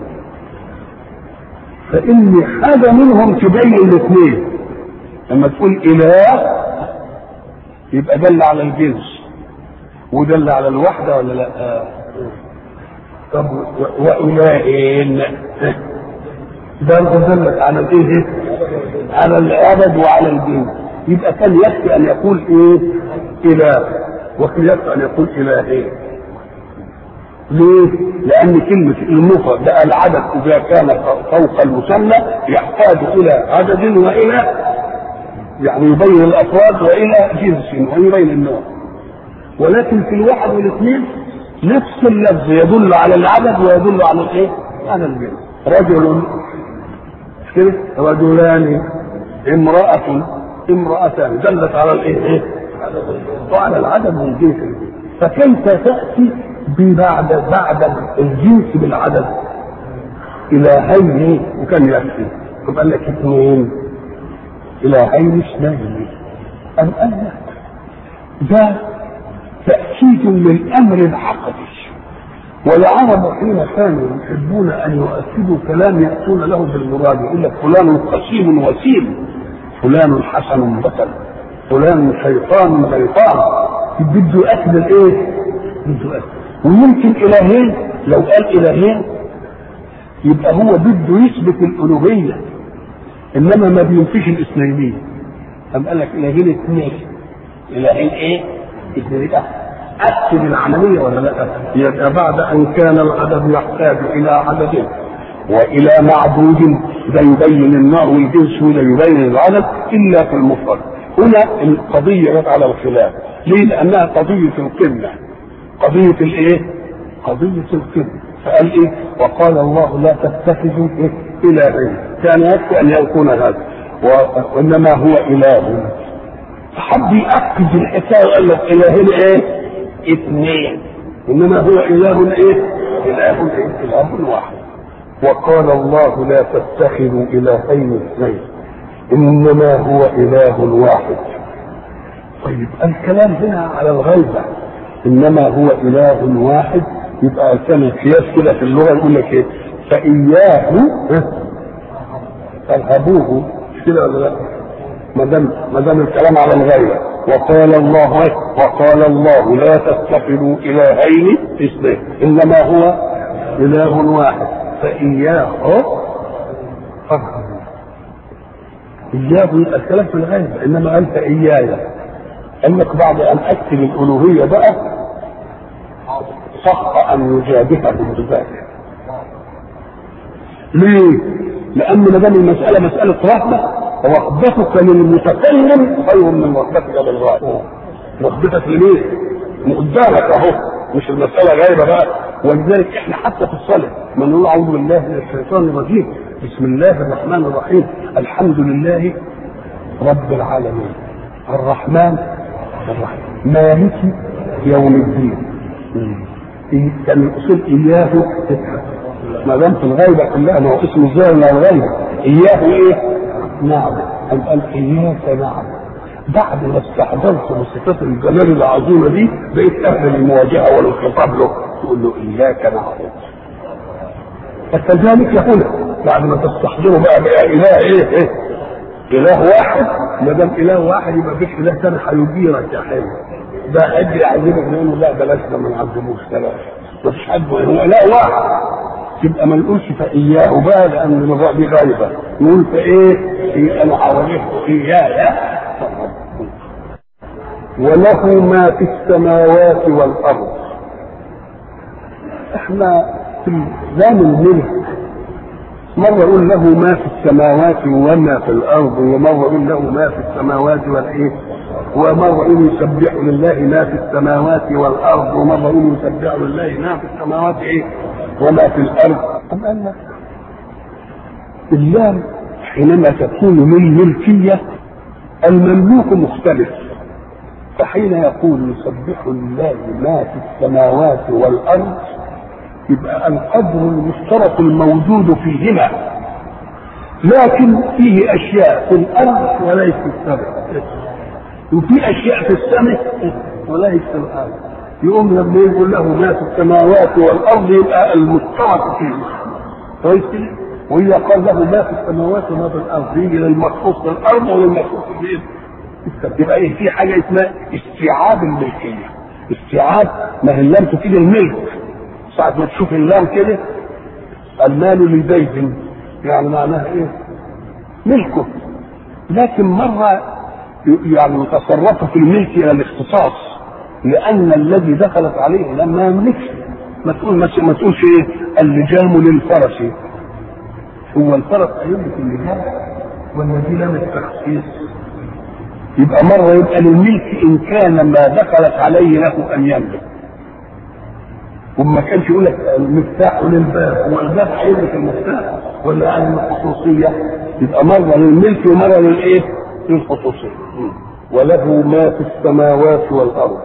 فإن حاجة منهم تبين الاثنين لما تقول إله يبقى دل على الجنس ودل على الوحدة ولا لا؟ آه. طب وإلهين ده دلت على الايه؟ على العدد وعلى الجنس يبقى كان يكفي ان يقول ايه؟ اله وكان يكفي ان يقول الهين ليه؟ لأن كلمة المفرد ده العدد إذا كان فوق المثنى يحتاج إلى عدد وإلى يعني يبين الأفراد وإلى جنس ويبين النوع ولكن في الواحد والاثنين نفس اللفظ يدل على العدد ويدل على الايه؟ على الجنس رجل كده رجلان امرأة امرأتان دلت على الايه؟ وعلى العدد والجنس فكيف تأتي بعد بعد الجنس بالعدد إلهين وكان يكفي طب قال لك اثنين إلهين اثنين أم قال لك ده تأكيد للأمر العقدي والعرب حين كانوا يحبون أن يؤكدوا كلام يأتون له بالمراد يقول لك فلان قسيم وسيم فلان حسن بطل فلان شيطان شيطان بده يؤكد الايه؟ بده يؤكد ويمكن الهين لو قال الهين يبقى هو بده يثبت الالوهيه انما ما بينفيش الاثنينيه قام قال لك الهين اثنين الهين ايه؟ اثنين اكد العمليه ولا لا؟ يبقى بعد ان كان العدد يحتاج الى عدد والى معدود ده يبين النار والجنس وده يبين العدد الا في المفرد هنا القضيه جت على الخلاف ليه؟ لانها قضيه القمه قضيه الايه؟ قضيه القمه فقال ايه؟ وقال الله لا تتخذوا إيه؟ الهين كان يكفي ان يكون هذا وانما هو اله فحب يأكد الحكايه وقال لك الهين ايه؟ اثنين انما هو اله ايه؟ اله ايه؟ اله واحد وقال الله لا تتخذوا الهين اثنين انما هو اله واحد طيب الكلام هنا على الغيبه انما هو اله واحد يبقى كان القياس كده في اللغه يقول لك ايه فاياه فارهبوه مش كده ولا لا؟ ما دام ما دام الكلام على الغيبه وقال الله وقال الله لا تتخذوا الهين اثنين انما هو اله واحد فاياه فارهبوا اياه الكلام في الغيبه انما قال فاياي قال لك بعد ان اكتب الالوهيه بقى صح ان يجابههم بذلك ليه؟ لان ما دام المساله مساله رحمه رغبتك للمتكلم خير من رغبتك للغائب رغبتك لمين؟ قدامك اهو مش المساله غايبه بقى ولذلك احنا حتى في الصلاه ما نقول اعوذ بالله من الشيطان الرجيم بسم الله الرحمن الرحيم الحمد لله رب العالمين الرحمن الرحيم مالك يوم الدين إيه كان الاصول اياه ما دام في الغيبه كلها ما هو اسم الظاهر من الغيبه اياه ايه؟ نعبد أم قال اياك نعبد بعد ما استحضرت من صفات الجلال العظيمه دي بقيت اهل المواجهه والخطاب له تقول له اياك نعبد فكذلك هنا بعد ما تستحضروا بقى بقى اله ايه ايه اله واحد ما دام اله واحد يبقى فيش اله ثاني هيجيرك يا حلو ده حد يعذبك نقول له لا بلاش ده ما نعذبوش بلاش ما فيش حد هو اله واحد يبقى ما نقولش فاياه بقى لان الموضوع دي غايبه نقول فايه في انا حواليه اياه وله ما في السماوات والارض احنا في زمن الملك مرة يقول له ما في السماوات وما في الأرض ومرة يقول له ما في السماوات والإيه ومرة يقول يسبح لله ما في السماوات والأرض ومرة يقول يسبح لله ما في السماوات إيه وما في الأرض أم قال لك اللام حينما تكون من ملكية المملوك مختلف فحين يقول يسبح لله ما في السماوات والأرض يبقى القدر المشترك الموجود فيهما لكن فيه اشياء في الارض وليس في السماء وفي اشياء في السماء وليس في الارض يقوم لما يقول له ما في السماوات والارض يبقى المشترك فيه كويس كده واذا قال له ما في السماوات وما في الارض يجي للمخصوص في الارض وللمخصوص في يبقى ايه في حاجه اسمها استيعاب الملكيه استيعاب ما هي اللام تفيد الملك ساعة ما تشوف اللام كده المال لزيد يعني معناها ايه؟ ملكه لكن مرة يعني يتصرف في الملك الى الاختصاص لان الذي دخلت عليه لما يملكش ما تقول ما تقولش ايه اللجام للفرس هو الفرس هيملك اللجام ولا دي لام التخصيص يبقى مرة يبقى للملك إن كان ما دخلت عليه له أن يملك وما كانش يقول لك المفتاح للباب هو الباب هيملك المفتاح ولا عن الخصوصية يبقى مرة للملك ومرة للإيه؟ للخصوصية وله ما في السماوات والأرض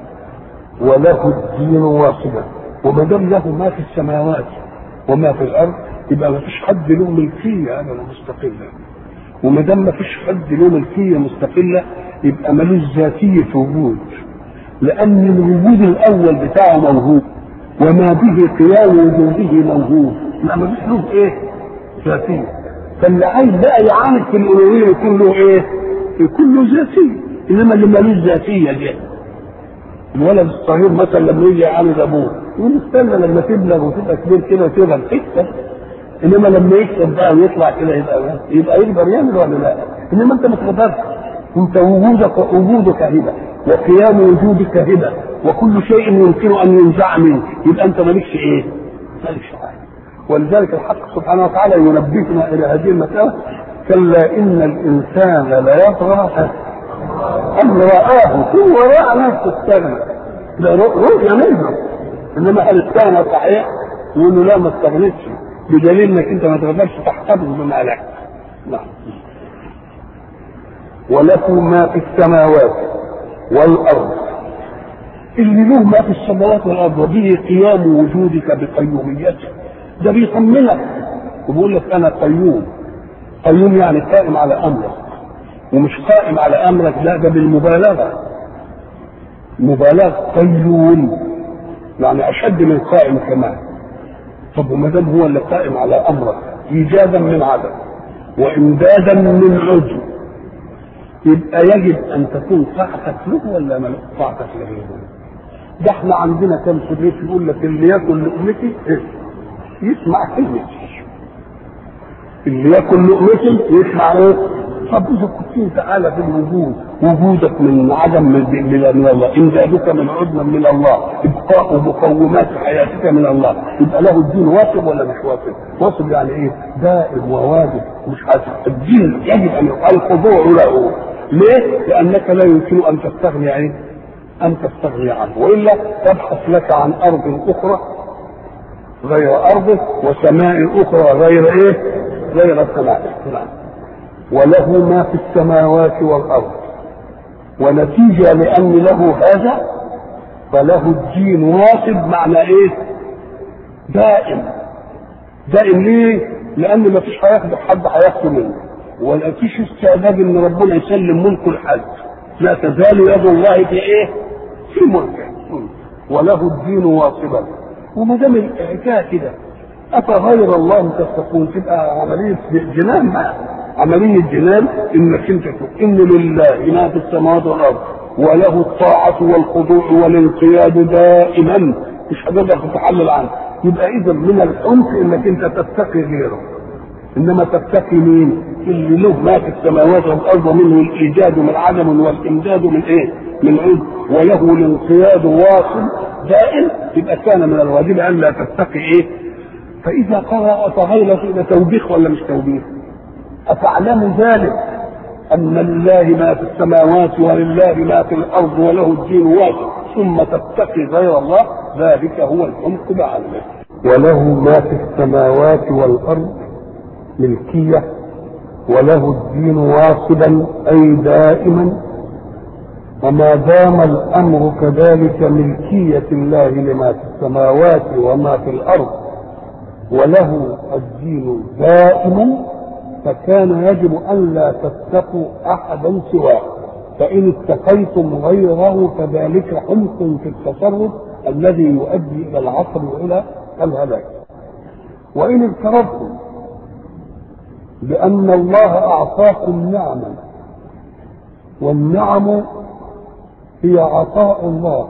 وله الدين واصبا وما دام له ما في السماوات وما في الأرض يبقى ما فيش حد له ملكية أبدا مستقلة وما دام ما فيش حد له ملكية مستقلة يبقى ملوش ذاتية في وجود لأن الوجود الأول بتاعه موجود وما به قيام وجوده موجود لا ما فيش له إيه؟ ذاتية فاللي عايز بقى يعاند في الألوهية يكون له إيه؟ يكون له ذاتية إنما اللي ملوش ذاتية دي الولد الصغير مثلا لما يجي يعاند أبوه يقول استنى لما تبلغ وتبقى كبير كده وتبقى تكسب انما لما يكسب بقى ويطلع كده يبقى يبقى يقدر يعمل ولا لا؟ انما انت ما تقدرش انت وجودك وجودك هبه وقيام وجودك هبه وكل شيء يمكن ان ينزع منك يبقى انت مالكش ايه؟ مالكش حاجه ولذلك الحق سبحانه وتعالى ينبهنا الى هذه المساله كلا ان الانسان ليطغى ان رآه هو راى نفسه استغنى ده رؤيا منه انما هل استغنى صحيح؟ يقول له لا ما استغنيتش بدليل انك انت ما تقدرش تحتفظ بما لك نعم وله ما في السماوات والارض اللي له ما في السماوات والارض وبه قيام وجودك بقيوميته ده بيطمنك وبيقول لك انا قيوم قيوم يعني قائم على امرك ومش قائم على امرك لا ده بالمبالغه مبالغه قيوم يعني اشد من قائم كمان طب وما دام هو اللي قائم على امرك ايجادا من عدم وامدادا من عجب يبقى يجب ان تكون طاعتك له ولا ما طاعتك لغيره ده احنا عندنا كم شريف يقول لك اللي ياكل لقمتي إيه؟ يسمع كلمتي اللي ياكل لقمتي يسمع ايه طب اذا كنت انت اعلى في الوجود وجودك من عدم من من الله امدادك من عدم من الله ابقاء مقومات حياتك من الله يبقى له الدين واصب ولا مش واصب؟ واصب يعني ايه؟ دائم وواجب مش حاسب الدين يجب ان يقال الخضوع له ليه؟ لانك لا يمكن ان تستغني عنه ان تستغني عنه والا تبحث لك عن ارض اخرى غير ارضه وسماء اخرى غير ايه؟ غير سمائه نعم وله ما في السماوات والارض ونتيجه لان له هذا فله الدين واصب معنى ايه؟ دائم دائم ليه؟ لان ما فيش هياخد حد هياخده منه ولا فيش استعداد ان ربنا يسلم ملكه لحد لا تزال يد الله في ايه؟ في ملكه وله الدين واصبا وما دام الحكايه كده افغير الله تتقون تبقى عمليه جنان معه عملية جنان انك انت ان لله ما في السماوات والارض وله الطاعة والخضوع والانقياد دائما مش هتقدر تتحلل عنه يبقى اذا من العنف انك انت تتقي غيره انما تتقي مين؟ اللي له ما في السماوات والارض منه الايجاد من عدم والامداد من ايه؟ من عد وله الانقياد واصل دائم يبقى كان من الواجب ان لا تتقي ايه؟ فاذا قرأ فغير ده توبيخ ولا مش توبيخ؟ أتعلم ذلك أن لله ما في السماوات ولله ما في الأرض وله الدين واحد ثم تتقي غير الله ذلك هو الحمق بعلمه وله ما في السماوات والأرض ملكية وله الدين واصبا أي دائما وما دام الأمر كذلك ملكية الله لما في السماوات وما في الأرض وله الدين دائما فكان يجب ألا تتقوا أحدا سواه فإن اتقيتم غيره فذلك حمق في التصرف الذي يؤدي إلى العصر وإلى الهلاك وإن افترضتم بأن الله أعطاكم نعما والنعم هي عطاء الله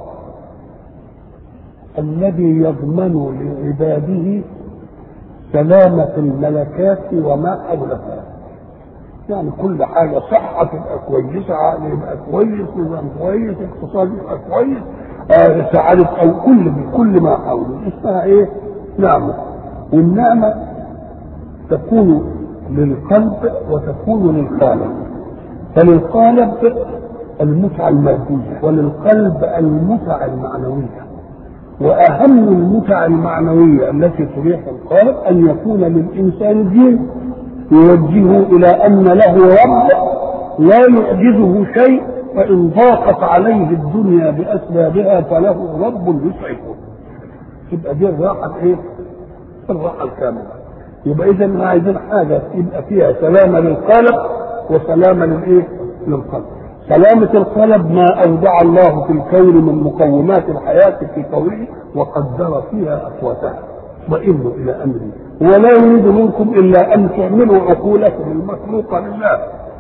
الذي يضمن لعباده سلامة الملكات وما حولها يعني كل حاجة صحة تبقى كويسة عقل يبقى كويس نظام كويس اقتصاد يبقى كويس آه سعادة أو كل كل ما حوله اسمها إيه؟ نعمة والنعمة تكون للقلب وتكون للخالق فللقالب المتعة المادية وللقلب المتعة المعنوية واهم المتع المعنويه التي تريح القلب ان يكون للانسان دين يوجهه الى ان له رب لا يعجزه شيء فان ضاقت عليه الدنيا باسبابها فله رب يسعفه تبقى دي الراحه ايه؟ الراحه الكامله يبقى اذا ما عايزين حاجه يبقى فيها سلامه للقلب وسلامه للايه؟ للقلب سلامة القلب ما أودع الله في الكون من مقومات الحياة في قوله وقدر فيها أقواتها اطمئنوا إلى أمره ولا يريد منكم إلا أن تعملوا عقولكم المخلوقة لله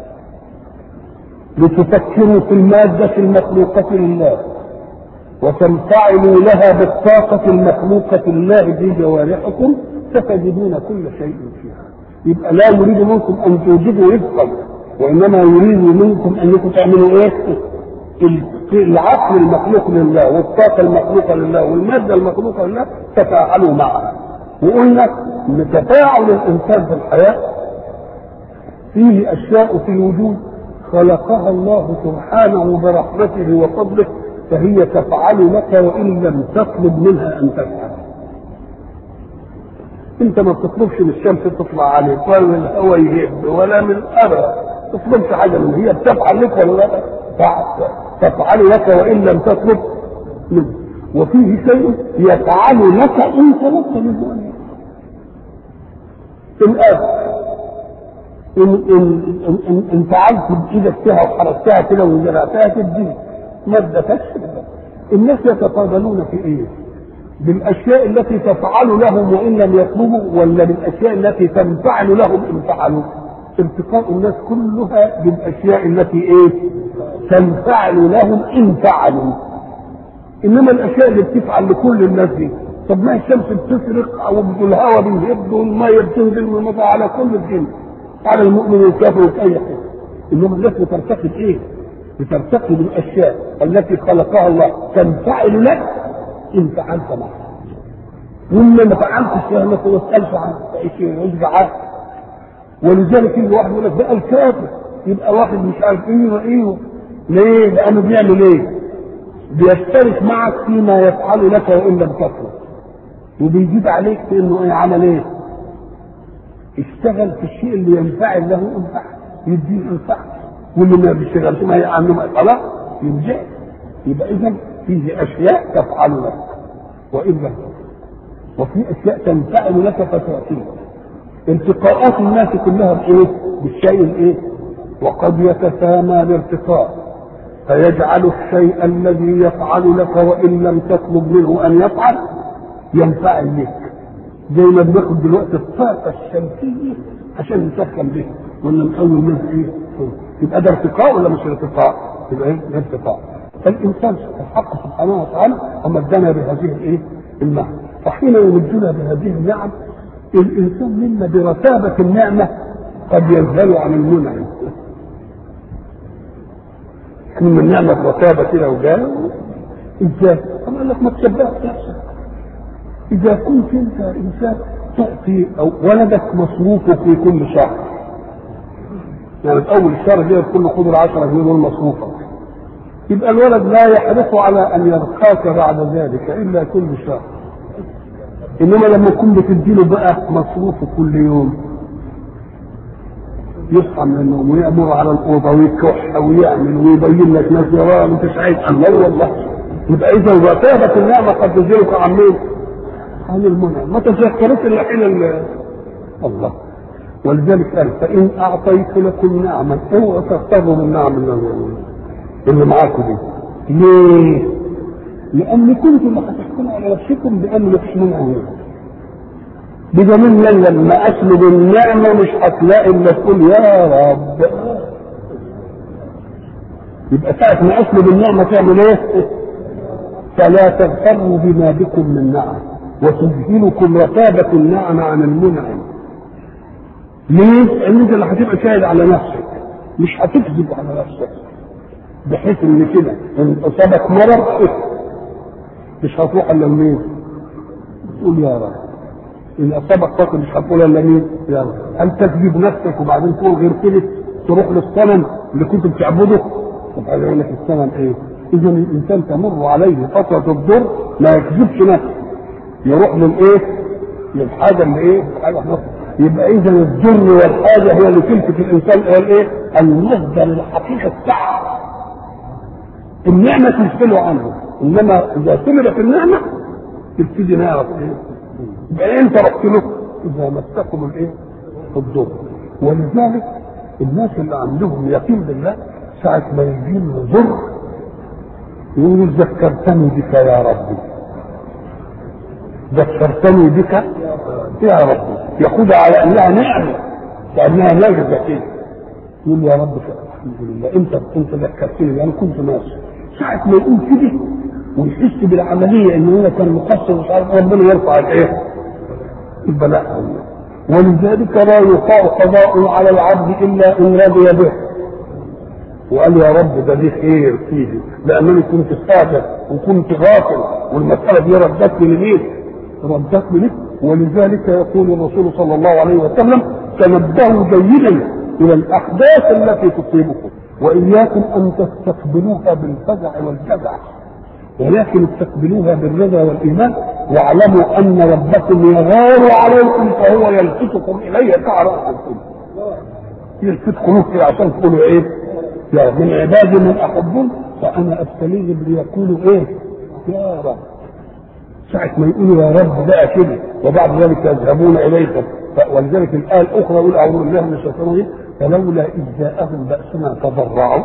لتفكروا في المادة المخلوقة لله وتنفعلوا لها بالطاقة المخلوقة لله في جوارحكم فتجدون كل شيء فيها يبقى لا يريد منكم أن توجدوا رزقا وانما يريد منكم انكم تعملوا ايه؟ العقل المخلوق لله والطاقه المخلوقه لله والماده المخلوقه لله تفاعلوا معها وقلنا ان تفاعل الانسان في الحياه فيه اشياء في الوجود خلقها الله سبحانه برحمته وفضله فهي تفعل لك وان لم تطلب منها ان تفعل انت ما بتطلبش من الشمس تطلع عليك ولا من الهواء يهب ولا من ابدا تطلبش حاجه من هي بتفعل لك ولا لا تفعل لك وان لم تطلب منه وفيه شيء يفعل لك ان طلبت منه ان الآن إن إن إن, إن, إن فعلت بإيدك فيها وحركتها كده وزرعتها تدي ما ادتكش الناس يتقابلون في إيه؟ بالأشياء التي تفعل لهم وإن لم يطلبوا ولا بالأشياء التي تنفعل لهم إن فعلوا؟ ارتقاء الناس كلها بالاشياء التي ايه تنفعل لهم ان فعلوا انما الاشياء اللي بتفعل لكل الناس دي طب ما الشمس بتسرق او الهواء بيهب والميه بتنزل والمطر على كل الدنيا على المؤمن والكافر وفي اي حاجه انما الناس بترتقي بايه؟ بترتقي بالاشياء التي خلقها الله تنفعل لك ان فعلت معها وإن ما فعلتش فيها ما تسالش عن شيء يرجع ولذلك يجي واحد يقول لك بقى الكافر يبقى واحد مش عارف ايه وايه ليه؟ لانه بيعمل ايه؟ بيشترك معك فيما يفعل لك وان لم تفعل وبيجيب عليك في انه ايه عمل ايه؟ اشتغل في الشيء اللي ينفعل له انفع يديه انفع واللي ما بيشتغلش ما عنه خلاص يرجع يبقى اذا فيه اشياء تفعل لك والا وفي اشياء تنفعل لك فتعطيك التقاءات الناس كلها بايه؟ بالشيء الايه؟ وقد يتسامى الارتقاء فيجعل الشيء الذي يفعل لك وان لم تطلب منه ان يفعل ينفعل لك زي ما بناخد دلوقتي الطاقه الشمسيه عشان نسخن بيها ولا نقوي منها ايه؟ يبقى ده ارتقاء ولا مش ارتقاء؟ يبقى ايه؟ ارتقاء فالانسان الحق سبحانه وتعالى امدنا بهذه الايه؟ النعم فحين يمدنا بهذه النعم الانسان منا برتابه النعمه قد يذهل عن المنعم من النعمه برتابه كده وجاء ازاي؟ طب قال لك ما تشبهش نفسك اذا كنت انت انسان تعطي او ولدك مصروفه في كل شهر يعني في اول الشهر كده تقول له خد ال 10 جنيه دول مصروفك يبقى الولد لا يحرص على ان يرقاك بعد ذلك الا كل شهر انما لما تكون بتديله بقى مصروفه كل يوم يصحى من النوم ويامر على الاوضه ويكح ويعمل ويبين لك ناس وراه انت سعيد الله والله يبقى اذا رتابه النعمه قد تزيلك عن مين؟ عن المنعم ما تذكرت الا حين الله ولذلك قال فان اعطيت لكم نعما اوعوا تغتروا من نعم اللي معاكم دي ليه؟ لان كنتم اللي هتحكموا على نفسكم بان مفيش منعم بدليل لما اسلب النعمه مش هتلاقي الا تقول يا رب يبقى ساعة ما اسلب النعمة تعمل ايه؟ فلا تغتروا بما بكم من نعم وتذهلكم رتابة النعم عن المنعم. ليه؟ لأن أنت اللي هتبقى شاهد على نفسك مش هتكذب على نفسك بحيث إن كده إن أصابك مرض مش هتروح إلا لمين؟ تقول يا رب إن أصابك فقر مش هتقول إلا مين؟ يا رب هل تكذب نفسك وبعدين تقول غير كده تروح للصنم اللي كنت بتعبده؟ طب عايز أقول لك الصنم إيه؟ إذا الإنسان تمر عليه فترة الضر ما يكذبش نفسه يروح للايه؟ للحاجه اللي ايه؟ حاجه نصر. يبقى اذا الضر والحاجه هي اللي تلفت الانسان الى الايه؟ المصدر الحقيقي بتاعها. النعمه تشغله عنه انما اذا سلبت النعمه تبتدي نعرف ايه؟ يبقى انت رحت له اذا مسكم الايه؟ الضر ولذلك الناس اللي عندهم يقين بالله ساعة ما يجيهم ضر يقولوا ذكرتني بك يا ربي ذكرتني بك يا رب ياخدها على انها نعمه كانها نجده كده يقول يا رب الحمد لله انت انت ذكرتني انا كنت ناصر ساعه ما يقول كده ويحس بالعمليه ان هو كان مقصر مش عارف ربنا يرفع الايه؟ البلاء ولذلك لا يقع قضاء على العبد الا ان رضي به وقال يا رب ده ليه خير فيه لانني كنت فاجر وكنت غافل والمساله دي ردتني لمين؟ ردتني ليه ولذلك يقول الرسول صلى الله عليه وسلم تنبهوا جيدا الى الاحداث التي تصيبكم واياكم ان تستقبلوها بالفزع والجزع ولكن استقبلوها بالرضا والايمان واعلموا ان ربكم يغار عليكم فهو يلفتكم اليه كعراءكم يلفت قلوبكم عشان تقولوا ايه؟ يا من عبادي من احبهم فانا استليهم ليقولوا ايه؟ يا رب ساعة ما يقولوا يا رب بقى كده وبعد ذلك يذهبون إليكم ولذلك الآية الأخرى يقول أعوذ بالله من الشيطان الرجيم فلولا إذ جاءهم بأسنا تضرعوا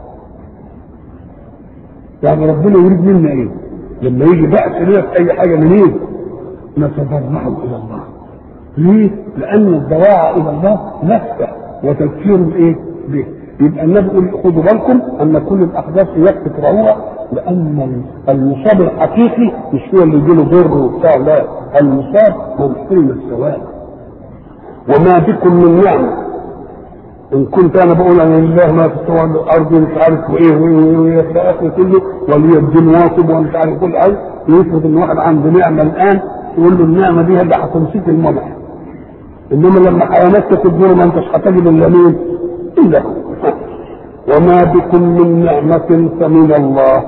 يعني ربنا يريد منا إيه؟ لما يجي بأس لنا في أي حاجة من إيه؟ نتضرع إلى الله ليه؟ لأن الضراعة إلى الله نفسه وتذكير بايه؟ به يبقى النبي يقول خدوا بالكم ان كل الاحداث اياك تكرهوها لان المصاب الحقيقي مش هو اللي يجي له ضر وبتاع لا المصاب هو محترم السواد وما بكم من نعمه ان كنت انا بقول انا لله ما في السماوات والارض مش عارف وايه وايه وايه الى اخره كله ولي الدين واصب ومش عارف كل حاجه يفرض ان واحد عنده نعمه الان يقول له النعمه دي اللي هتمسك المنع انما لما حيوانات تدور ما انتش هتجد الا مين؟ الا هو وما بكم من نعمة فمن الله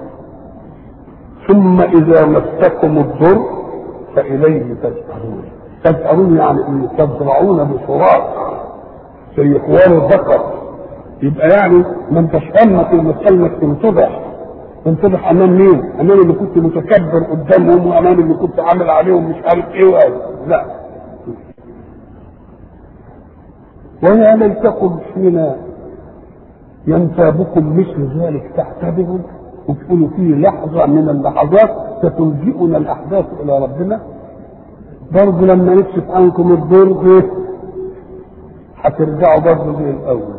ثم إذا مسكم الضر فإليه تسألون تسألون يعني إيه؟ تزرعون بصراط زي حوار البقر يبقى يعني ما انتش همك المسألة انك تنتضح تنتضح امام مين؟ امام اللي كنت متكبر قدامهم وامام اللي كنت عامل عليهم مش عارف ايه وهذا لا ويا ليتكم حين ينتابكم مثل ذلك تعتبروا وتقولوا في لحظة من اللحظات ستلجئنا الأحداث إلى ربنا برضه لما نكشف عنكم الضر إيه؟ هترجعوا برضه زي الأول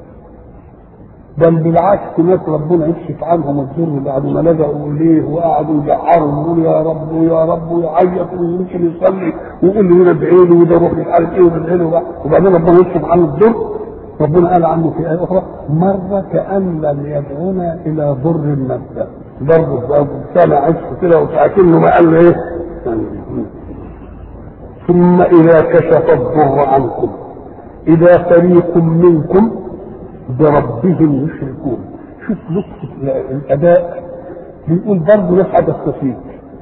بل بالعكس ناس ربنا يكشف عنهم الضر بعد ما لجأوا إليه وقعدوا يجعروا ويقولوا يا رب ويا رب ويعيط ويمكن يصلي ويقول لي هنا ادعي له وده روح مش عارف ايه وادعي له وبعدين ربنا يكشف عنه الضر ربنا قال عنه في آية أخرى مرة كأن لم يدعونا إلى ضر مادة ضر ضرب سنة عشت كده وكأنه ما قال إيه ثم إذا كشف الضر عنكم إذا فريق منكم بربهم يشركون شوف نقطة الأداء بيقول برضه ناس هتستفيد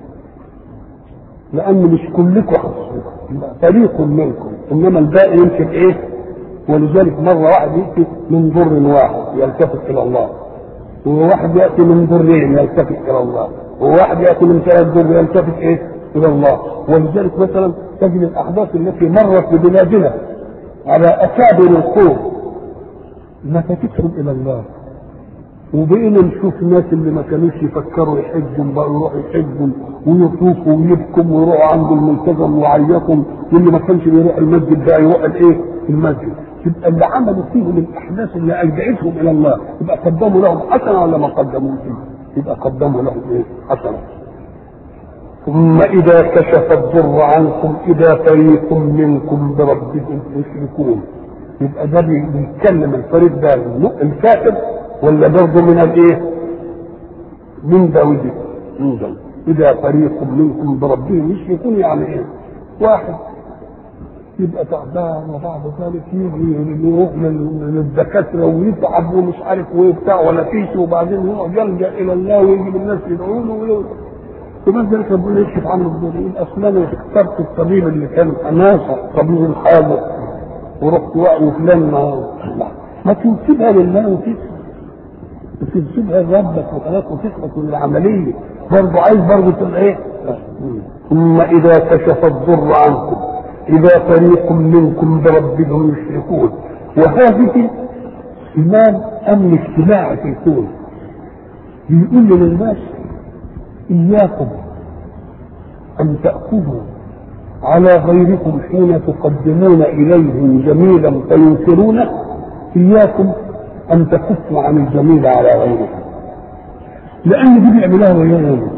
لأن مش كلكم هتصيبوا فريق منكم إنما الباقي يمكن إيه ولذلك مرة واحد يأتي من ضر واحد يلتفت إلى الله وواحد يأتي من ضرين يلتفت إلى الله وواحد يأتي من ثلاث ضر يلتفت إيه إلى الله ولذلك مثلا تجد الأحداث التي مرت ببلادنا على أكابر القوم نفتتهم إلى الله وبقينا نشوف الناس اللي ما كانوش يفكروا يحجوا بقوا يروحوا يحجوا ويطوفوا ويبكوا ويروحوا عند الملتزم ويعيطوا واللي ما كانش بيروح المسجد بقى يروح الايه؟ المسجد يبقى اللي عملوا فيهم الاحداث اللي الجأتهم الى الله يبقى قدموا لهم حسنه ولا ما قدموش؟ يبقى قدموا لهم ايه؟ حسنه. ثم إذا كشف الضر عنكم إذا فريق منكم بربهم يشركون يبقى ده بيتكلم الفريق ده الكافر ولا برضه من الايه؟ من ده وده من ده إذا فريق منكم بربهم يشركون يعني إيه؟ واحد يبقى تعبان وبعد ذلك يجي يروح للدكاتره ويتعب ومش عارف وايه بتاع ولا فيش وبعدين يقعد يلجا الى الله ويجي الناس يدعوا له وبعد ذلك ربنا يكشف عنه الضر الاسنان اخترت الطبيب اللي كان ناصح طبيب الحاجه ورحت وفلان ما ما تنسبها لله وتسكت وتنسبها لربك وخلاص وتسكت من العمليه برضه عايز برضه تبقى ايه؟ ثم اذا كشف الضر عنكم إذا فريق منكم بربهم يشركون وهذه إمام أمن اجتماعي في الكون بيقول للناس إياكم أن تأخذوا على غيركم حين تقدمون إليهم جميلا فينكرونه إياكم أن تكفوا عن الجميل على غيركم لأن دي بيعملوها وياهم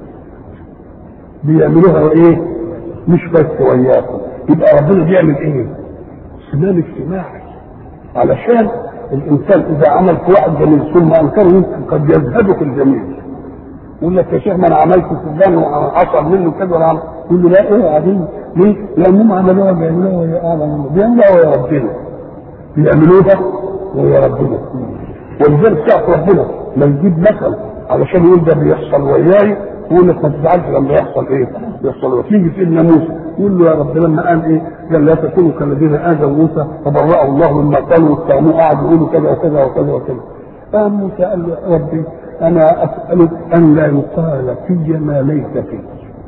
بيعملوها إيه؟ مش بس وياكم يبقى ربنا بيعمل ايه؟ سلام اجتماعي علشان الانسان اذا عمل في واحد جميل ثم انكره يمكن قد يزهدك الجميل يقول لك يا شيخ ما انا عملت فلان وحصل منه كذا ولا عمل يقول له لا ايه قاعدين ليه؟ لانهم عملوها بيعملوها ويا اعلم بيعملوها ويا ربنا بيعملوها ويا ربنا ولذلك تعرف ربنا ما يجيب مثل علشان يقول ده بيحصل وياي يقول لك ما تزعلش لما يحصل ايه؟ يحصل وتيجي سيدنا موسى يقول له يا رب لما قال ايه؟ قال لا تكونوا كالذين اذوا موسى فبرأه الله مما قالوا واتهموه قعدوا يقولوا كذا وكذا وكذا وكذا. فقام موسى قال له يا ربي انا اسالك ان لا يقال في ما ليس فيك.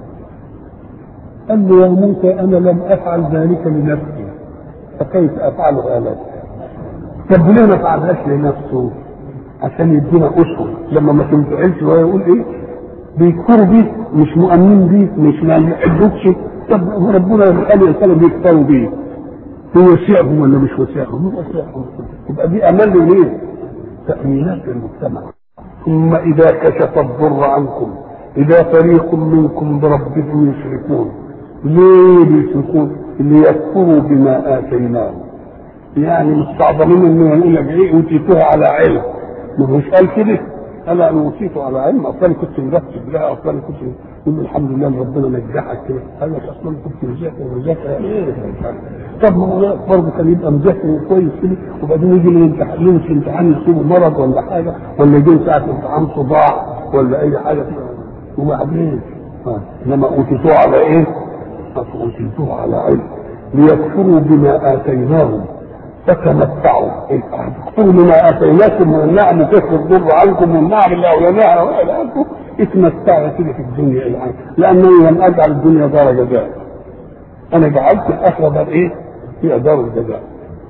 قال له يا موسى انا لم افعل ذلك لنفسي فكيف افعلها لك؟ طب ليه ما فعلهاش لنفسه؟ عشان يدينا اسوه لما ما تنفعلش وهو يقول ايه؟ بيكفروا بيه مش مؤمنين بيه مش ما يحبوكش طب ربنا يخلي الانسان بيكفروا بيه هو وسعهم ولا مش وسعهم؟ هو وسعهم يبقى دي امان لمين؟ تأمينات المجتمع ثم إذا كشف الضر عنكم إذا فريق منكم بربهم يشركون ليه بيشركون؟ ليكفروا بما آتيناهم يعني مستعظمين انه يقول لك ايه اوتيتوها على علم ما هوش قال كده قال انا اوتيته على علم اصلا كنت مرتب لها اصلا كنت يقول الحمد لله ان ربنا نجحك كده قال لك اصلا كنت مذاكر مذاكر ايه طب ما هو برضه كان يبقى مذاكر كويس كده وبعدين يجي الامتحان يوم في امتحان يصيبه مرض ولا حاجه ولا يجي ساعه امتحان صداع ولا اي حاجه كده وبعدين انما اوتيتوه على ايه؟ اوتيتوه على علم ليكفروا بما اتيناهم فتمتعوا تكفروا بما اتيناكم من النعم وكفر الضر عنكم والنعم اللي اوليناها والهكم اتمتعوا كده في الدنيا الان لانني لم اجعل الدنيا دار جزاء انا جعلت الاخره دار ايه؟ هي دار الجزاء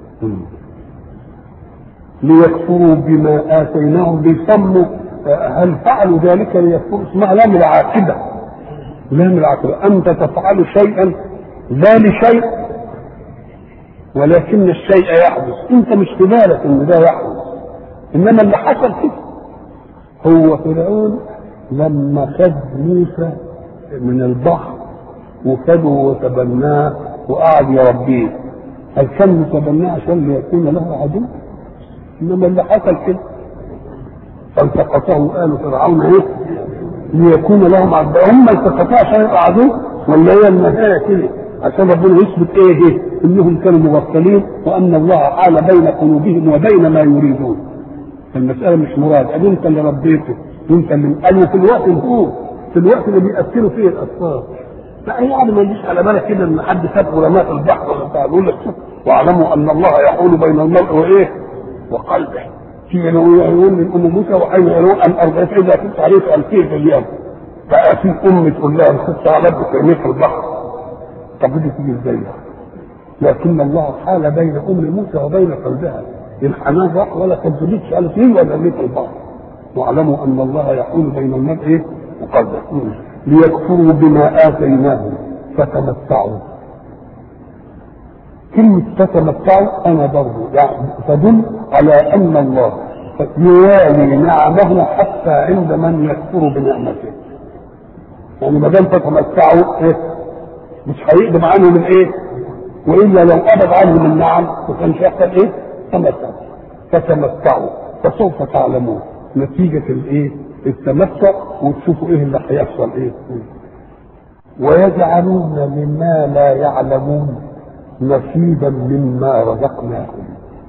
ليكفروا بما اتيناهم بيسموا هل فعلوا ذلك ليكفروا اسمها لام العاقبه لام العاقبه انت تفعل شيئا لا لشيء ولكن الشيء يحدث انت مش في بالك ان ده يحدث انما اللي حصل كده هو فرعون لما خد موسى من البحر وخده وتبناه وقعد يربيه هل كان يتبناه عشان ليكون له عدو انما اللي حصل كده فالتقطه آل فرعون ايه ليكون لهم عدو هم التقطوه عشان يبقى عدو ولا هي النهايه كده عشان ربنا يثبت ايه دي انهم كانوا مغفلين وان الله حال بين قلوبهم وبين ما يريدون المساله مش مراد ادي انت اللي ربيته وانت اللي قالوا في الوقت هو في الوقت اللي بيأثروا فيه الاطفال لا يعني ما يجيش على بالك كده ان حد ساب علماء البحر ولا بتاع يقول لك شوف واعلموا ان الله يحول بين المرء وايه وقلبه في يقول لام موسى وحين يقولون ان ارضعت اذا كنت عليك الفين في اليوم بقى في ام تقول لها الست على ابنك في البحر طب دي تيجي ازاي لكن الله حال بين ام موسى وبين قلبها الحنان راح ولا كذبتش قالت ليه ولا ليه البحر واعلموا ان الله يحول بين المرء ايه وقلبه ليكفروا بما اتيناهم فتمتعوا كلمة تتمتعوا أنا برضو يعني تدل على أن الله يوالي نعمه حتى عند من يكفر بنعمته. يعني ما دام تتمتعوا إيه؟ مش هيقدم عنهم الايه؟ والا لو ابد عنهم النعم ما كانش يحصل ايه؟ تمتعوا فتمتعوا فسوف تعلمون نتيجة الايه؟ التمتع وتشوفوا ايه اللي هيحصل ايه؟ ويجعلون مما لا يعلمون نصيبا مما رزقناهم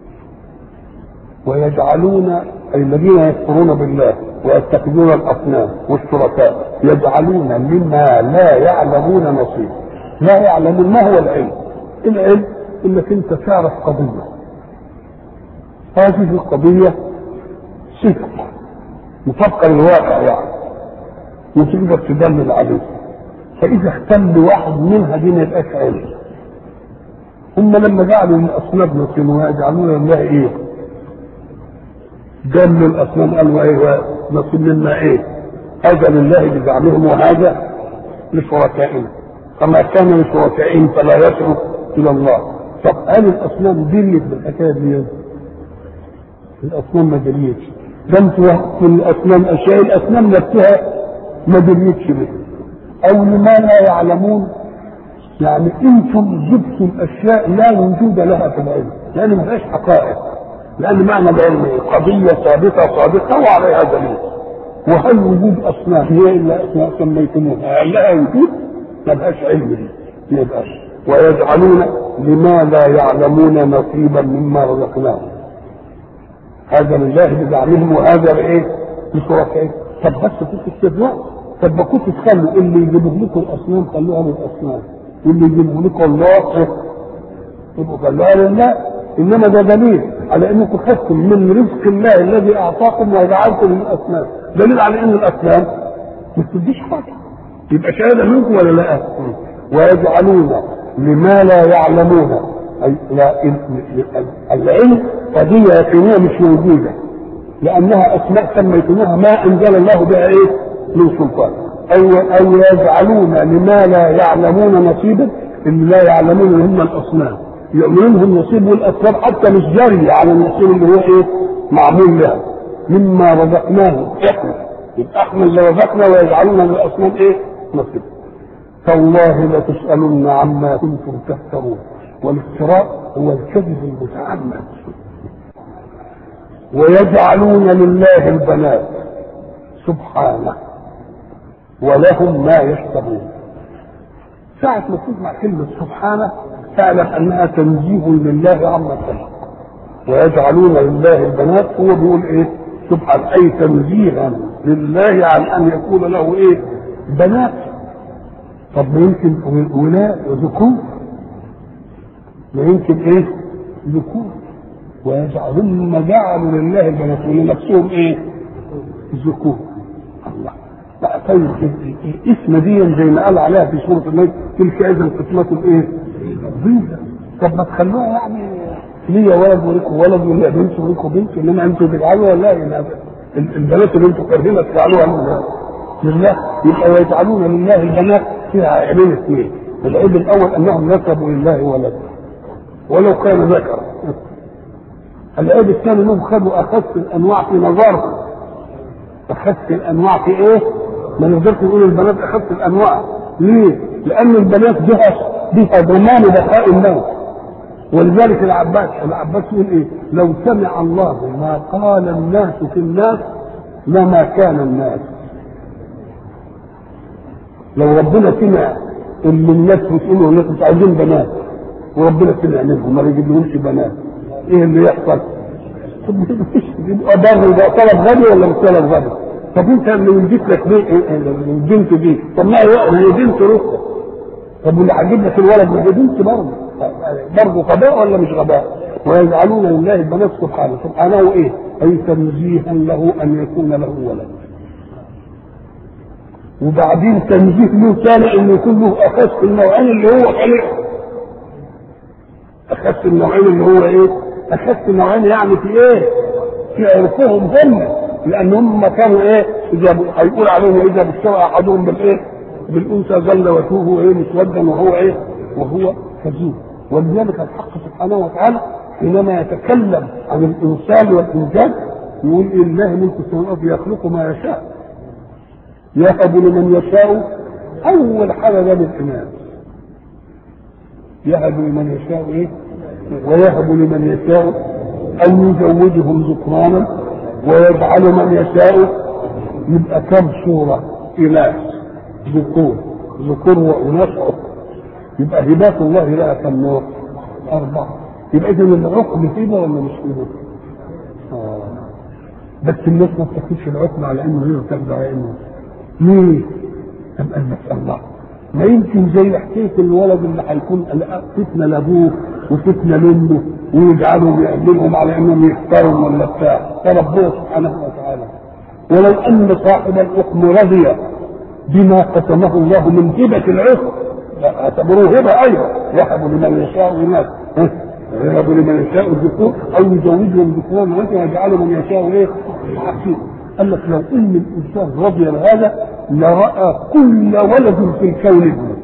ويجعلون أي الذين يكفرون بالله ويتخذون الأصنام والشركاء يجعلون مما لا يعلمون نصيبا لا يعلمون ما هو العلم العلم انك انت تعرف قضية هذه القضية صدق مطابقة للواقع يعني وتقدر تدلل عليه فإذا اختل واحد منها دي ما يبقاش علم هم لما جعلوا الأصنام نصيبا يجعلون لله إيه؟ جلوا الأصنام قالوا إيه نصيب منا إيه؟ هذا لله بزعمهم وهذا لشركائنا فما كان لشركائهم فلا يصل الى الله طب هل الاصنام دلت بالحكايه دي؟ الاصنام ما دلتش ده انتوا في الاصنام اشياء الاصنام نفسها ما دلتش بها او لما لا يعلمون يعني انتم جبتم اشياء لا وجود لها في العلم لان ما فيهاش حقائق لان معنى العلم قضيه ثابته صادقه وعليها دليل وهل وجود اصنام هي الا اسماء سميتموها لها وجود ما بقاش علم دي ما بقاش ويجعلون لما لا يعلمون نصيبا مما رزقناهم هذا لله بزعمهم وهذا لايه؟ لشركائهم طب بس كنت استدراك طب ما كنت تخلوا اللي يجيبوا لكم الاصنام خلوها للاصنام واللي يجيبوا لكم الله يبقوا خلوها لله انما ده دليل على انكم خدتم من رزق الله الذي اعطاكم وجعلكم للاصنام دليل على ان الاصنام ما بتديش حاجه يبقى شهاده منكم ولا لا؟ ويجعلون لما لا يعلمون أي لا العلم قضية يقينية مش موجودة لأنها أسماء سميتموها ما أنزل الله بها إيه؟ من سلطان أو أو يجعلون لما لا يعلمون نصيبا اللي لا يعلمون هم الأصنام منهم نصيب والاسباب حتى مش جاريه على النصيب اللي هو ايه معمول لها مما رزقناه احنا يبقى احنا اللي رزقنا ويجعلون للاصنام ايه نصيب تالله لتسالن عما كنتم تفترون والافتراء هو الكذب المتعمد ويجعلون لله البنات سبحانه ولهم ما يشتهون ساعة ما تسمع كلمة سبحانه تعلم أنها تنزيه لله عما خلق ويجعلون لله البنات هو بيقول إيه سبحانه أي تنزيها لله عن أن يكون له إيه بنات طب ما يمكن ولاء ذكور ما يمكن إيه ذكور ويجعلون جعلوا لله البنات ولنفسهم إيه ذكور الله بقى طيب اسم دي زي ما قال عليها في سوره النجم تلك اذا قسمه ايه؟ ضيزه طب ما تخلوها يعني ليا ولد وليكوا ولد وليا بنت وليكوا بنت انما انتوا تجعلوها لا يعني البنات اللي انتوا كارهين تجعلوها لله لله يبقى ويجعلون لله البنات فيها عيبين اثنين العيب الاول انهم نسبوا لله ولدا ولو كان ذكرا العيب الثاني انهم خدوا اخس الانواع في نظرهم اخس الانواع في ايه؟ ما نقدرش نقول البنات اخف الانواع ليه؟ لان البنات بها بها ضمان بقاء الناس ولذلك العباس العباس يقول ايه؟ لو سمع الله ما قال الناس في الناس لما كان الناس لو ربنا سمع اللي الناس بتقوله الناس مش عايزين بنات وربنا سمع منهم ما يجيبلهمش بنات ايه اللي يحصل؟ طب يبقى بر يبقى طلب غني ولا مش طلب غني؟ طب انت اللي ولدت لك بيه البنت دي طب ما هي بنت رخصه طب واللي هجيب لك الولد ما هي بنت برضه برضه غباء ولا مش غباء؟ ويجعلون لله البنات سبحانه سبحانه ايه؟ اي تنزيها له ان يكون له ولد وبعدين تنزيه له ثاني انه يكون له اخس النوعين اللي هو خلقه اخس النوعين اللي هو ايه؟ اخس النوعين يعني في ايه؟ في عرفهم هم لان هم كانوا ايه اذا هيقول عليهم اذا بشر احدهم بالايه بالانثى ظل وجهه ايه مسودا وهو ايه وهو كذوب ولذلك الحق سبحانه وتعالى حينما يتكلم عن الانسان والانجاب يقول لله ملك السماوات يخلق ما يشاء يهب لمن يشاء اول حاجه ده الاناث يهب لمن يشاء ايه ويهب لمن يشاء ان يزوجهم ذكرانا ويجعل من يشاء يبقى كم صورة إله ذكور ذكور وإناث يبقى هبات الله لها كم نوع؟ أربعة يبقى إذا العقم هبة ولا مش هبة؟ آه. بس الناس ما بتاخدش العقم على إنه هي تاخد على إنه ليه؟ طب قال لك الله ما يمكن زي حكاية الولد اللي هيكون فتنة لأبوه وفتنة لأمه ويجعلوا يعملهم على انهم يختاروا ولا بتاع فربنا سبحانه وتعالى ولو ان صاحب الحكم رضي بما قسمه الله من هبه العشق اعتبروه هبه ايضا يهب لمن يشاء اناث يهب لمن يشاء الذكور او يزوجهم ذكورا وانت يجعل من يشاء ايه حكيم قال لك لو ان الانسان رضي بهذا لراى كل ولد في الكون ابنه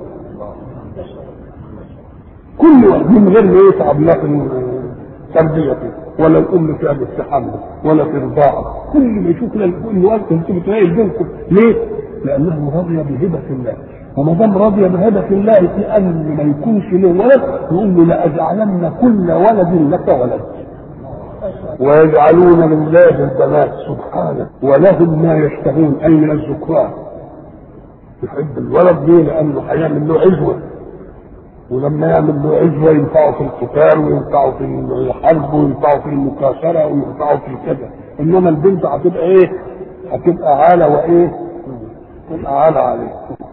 كل ولد من غير ما يتعب لا في تربيته ولا الام فيها بالتحمل ولا في رضاعه كل ما يشوف الولد انت بتلاقي بينكم ليه؟ لانه رضي بهبه الله وما دام رضي بهبه الله في ان ما يكونش له ولد يقول له لاجعلن كل ولد لك ولد ويجعلون لله البنات سبحانه ولهم ما يشتهون اي من الذكران يحب الولد ليه؟ لانه هيعمل له عزوه ولما يعمل له عزوة ينفعه في القتال وينفعه في الحرب وينفعه في المكاشرة وينفعه في كذا إنما البنت هتبقى إيه؟ هتبقى عالة وإيه؟ تبقى عالة عليه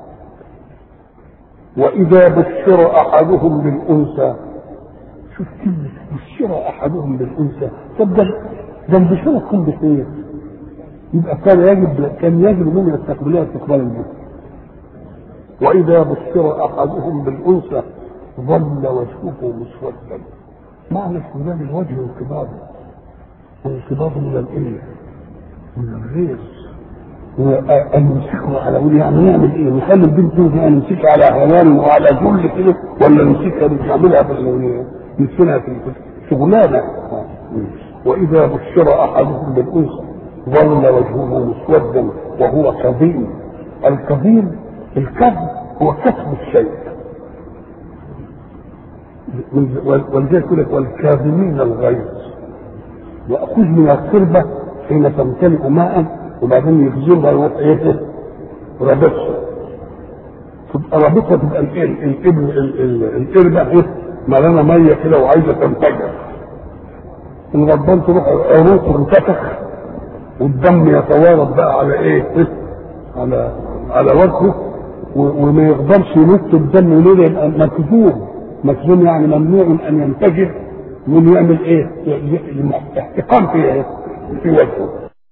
وإذا بشر أحدهم بالأنثى شوف كلمة بشر أحدهم بالأنثى طب ده ده البشرة تكون بخير يبقى كان يجب كان يجب منها استقبالها استقبال الموت وإذا بشر أحدهم بالأنثى ظل وجهه مسودا معنى اسودان الوجه انقباض وانقباض من الإله من الغيظ وأن نمسكه على ولي يعني نعمل ايه؟ نخلي البنت دي نمسكها على هوان وعلى ذل كده ولا نمسكها نعملها في نسينا في شغلانه واذا بشر احدهم بالانثى ظل وجهه مسودا وهو كظيم الكظيم الكظم هو كسب الشيء ولذلك يقول لك والكاظمين الغيظ وأخذ من القربة حين تمتلئ ماء وبعدين يخزنها يروح ايه رابطها تبقى رابطها تبقى الابن القربة ايه ملانة مية كده وعايزة تنفجر الغضبان تروح عروق تنفتح والدم يتوارد بقى على ايه؟ على على وجهه وما يقدرش ينط الدم ليه يبقى مكذوب مكذوب يعني ممنوع ان ينفجر يقوم يعمل ايه؟ احتقان في ايه؟ في وجهه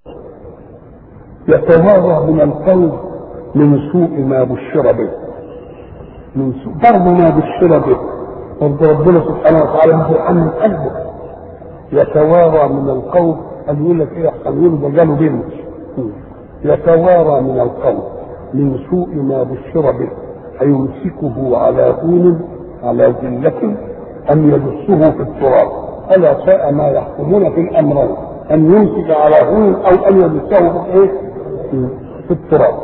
يتوارى من القلب من سوء ما بشر به من سوء برضه ما بشر به برضه ربنا سبحانه وتعالى مثل عن قلبه يتوارى من القوم قال يقول لك ايه احسن يقول ده جاله بنت يتوارى من القوم من سوء ما بشر به أيمسكه على هون على ذلة أم يدسه في التراب ألا ساء ما يحكمون في الأمرين أن يمسك على هون أو أن يدسه في إيه؟ في التراب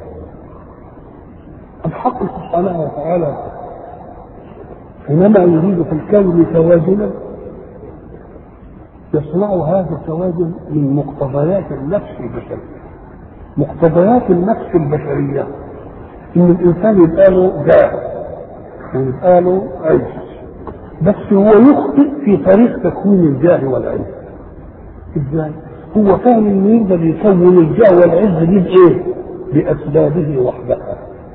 الحق سبحانه وتعالى حينما يريد في الكون توازنا يصنع هذا التوازن من مقتضيات النفس البشريه مقتضيات النفس البشريه ان الانسان يبقى له جاه ويبقى له عز بس هو يخطئ في طريق تكوين الجاه والعز ازاي؟ هو فاهم انه يقدر يكون الجاه والعز دي بايه؟ باسبابه وحدها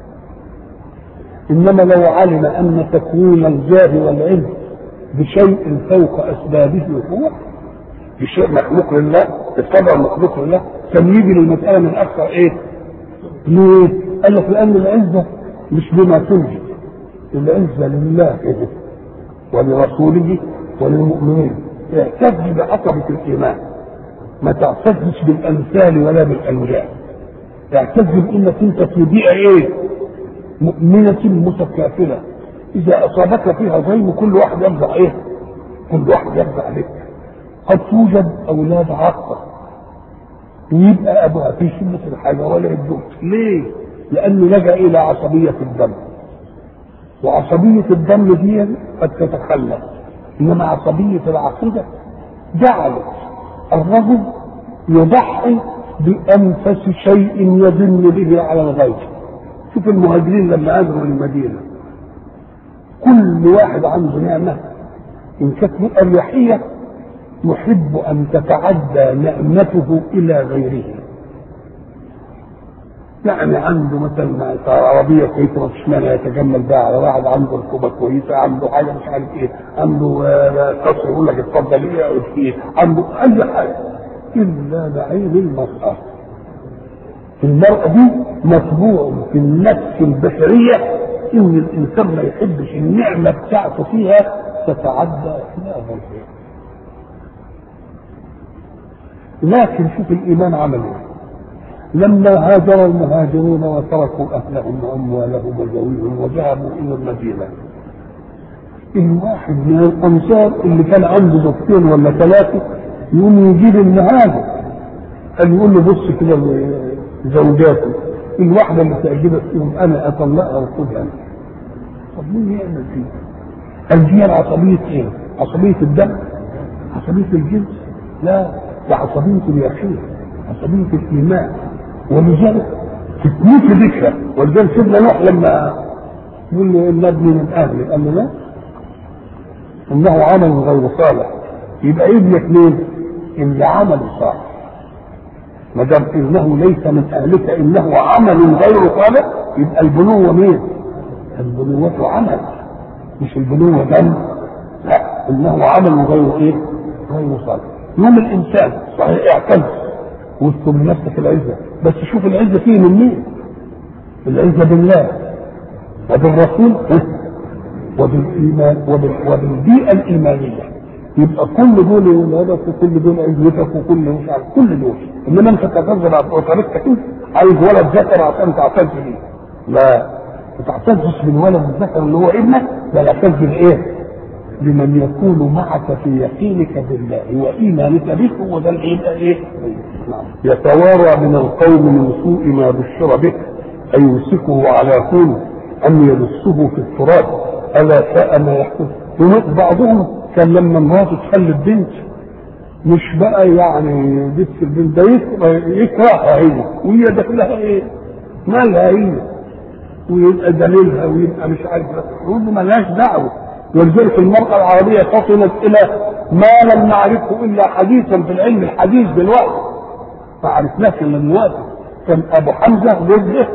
انما لو علم ان تكوين الجاه والعز بشيء فوق اسبابه هو بشيء مخلوق لله بالطبع مخلوق لله كان يجي للمساله من اكثر ايه؟ ليه؟ قال لك لان العزه مش بما تنجب العزه لله إيه؟ ولرسوله وللمؤمنين اعتز بعقبه الايمان ما تعتزش بالامثال ولا بالانجاز اعتز بانك انت في بيئه ايه؟ مؤمنه متكافله اذا اصابك فيها ضيم كل واحد يفزع ايه؟ كل واحد يفزع عليك قد توجد اولاد عاقه ويبقى ابوها في سنه الحاجه ولا يبدو ليه؟ لانه لجا الى عصبيه الدم وعصبيه الدم دي قد تتخلف انما عصبيه العقيده جعلت الرجل يضحي بانفس شيء يدل به على الغيب شوف المهاجرين لما هاجروا المدينه كل واحد عنده نعمه ان كانت اريحيه يحب ان تتعدى نعمته الى غيره يعني عنده مثلا عربية كويسة مفيش مانع يتجمل بها على واحد عنده ركوبة كويسة عنده حاجة مش عارف ايه عنده قصر يقول لك اتفضل ايه ايه عنده أي حاجة إلا نعيم المرأة المرأة دي مطبوع في النفس البشرية إن الإنسان ما يحبش النعمة بتاعته فيها تتعدى إلى غيره لكن شوف الإيمان عمل ايه لما هاجر المهاجرون وتركوا اهلهم واموالهم وزوجهم وذهبوا الى المدينه الواحد من الانصار اللي كان عنده زوجتين ولا ثلاثه يقوم يجيب المهاجر قال يقول له بص كده زوجاته الواحده اللي تعجبك فيهم انا اطلقها واخدها طب مين يعمل فيه؟ قال دي عصبيه ايه؟ عصبيه الدم؟ عصبيه الجنس؟ لا ده عصبيه اليقين عصبيه الايمان ولذلك تتموت ذكرى ولذلك سيدنا نوح لما يقول له ان ابني من اهلي قال له لا انه عمل غير صالح يبقى ابنك مين؟ اللي عمل صالح ما دام انه ليس من اهلك انه عمل غير صالح يبقى البنوه مين؟ البنوة عمل مش البنوة دم لا انه عمل غير ايه؟ غير صالح يوم الانسان صحيح اعتز وسط نفسك العزه بس شوف العزه فيه من مين؟ العزه بالله وبالرسول وبالايمان وبالبيئه الايمانيه يبقى كل دول ولادك وكل دول عزتك وكل مش عارف كل دول انما انت تعتز بطريقتك انت عايز ولد ذكر عشان تعتز بيه لا ما تعتزش بالولد الذكر اللي هو ابنك بل اعتز بايه؟ لمن يكون معك في يقينك بالله وايمانك به وده اللي يبقى ايه؟ نعم. يتوارى من القوم من سوء ما بشر به أيمسكه على طول أم يدسه في التراب ألا ساء ما يحكم بعضهم كان لما مراته تخلف بنت مش بقى يعني دس البنت ده يكرهها هي وهي داخلها ايه؟ مالها هي ويبقى دليلها ويبقى مش عارف يقول له ملهاش دعوه ولذلك المرأة العربية فصلت إلى ما لم نعرفه إلا حديثا في العلم الحديث دلوقتي ما عرفناش إلا دلوقتي كان أبو حمزة جده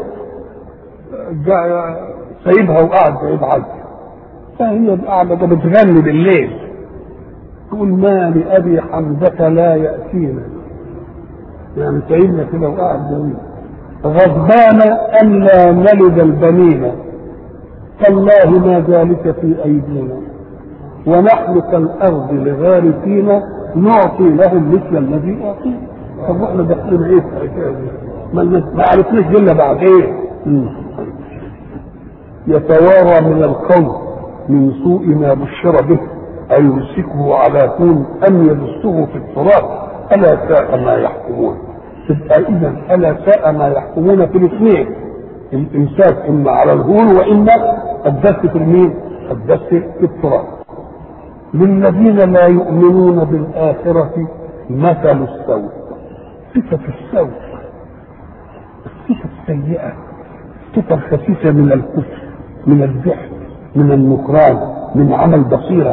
سايبها وقاعد بعيد عنها فهي قاعدة بتغني بالليل تقول ما لأبي حمزة لا يأتينا يعني سايبنا كده وقاعد بعيد غضبان أن لا نلد البنين تالله ما ذلك في أيدينا ونحن كالأرض لغارقين نعطي لهم مثل الذي أعطينا طب واحنا داخلين ايه في الحكايه دي؟ ما عرفناش الا بعد ايه؟ يتوارى من القوم من سوء ما بشر به أيمسكه على طول أم يدسه في التراب ألا ساء ما يحكمون تبقى إذا ألا ساء ما يحكمون في الاثنين الإمساك إما على الهون وإما الدس في المين؟ الدس في التراب للذين لا يؤمنون بالآخرة مثل السوء صفة السوء الصفة السيئة الصفة الخسيسة من الكفر من الجحد من النكران من عمل بصيرة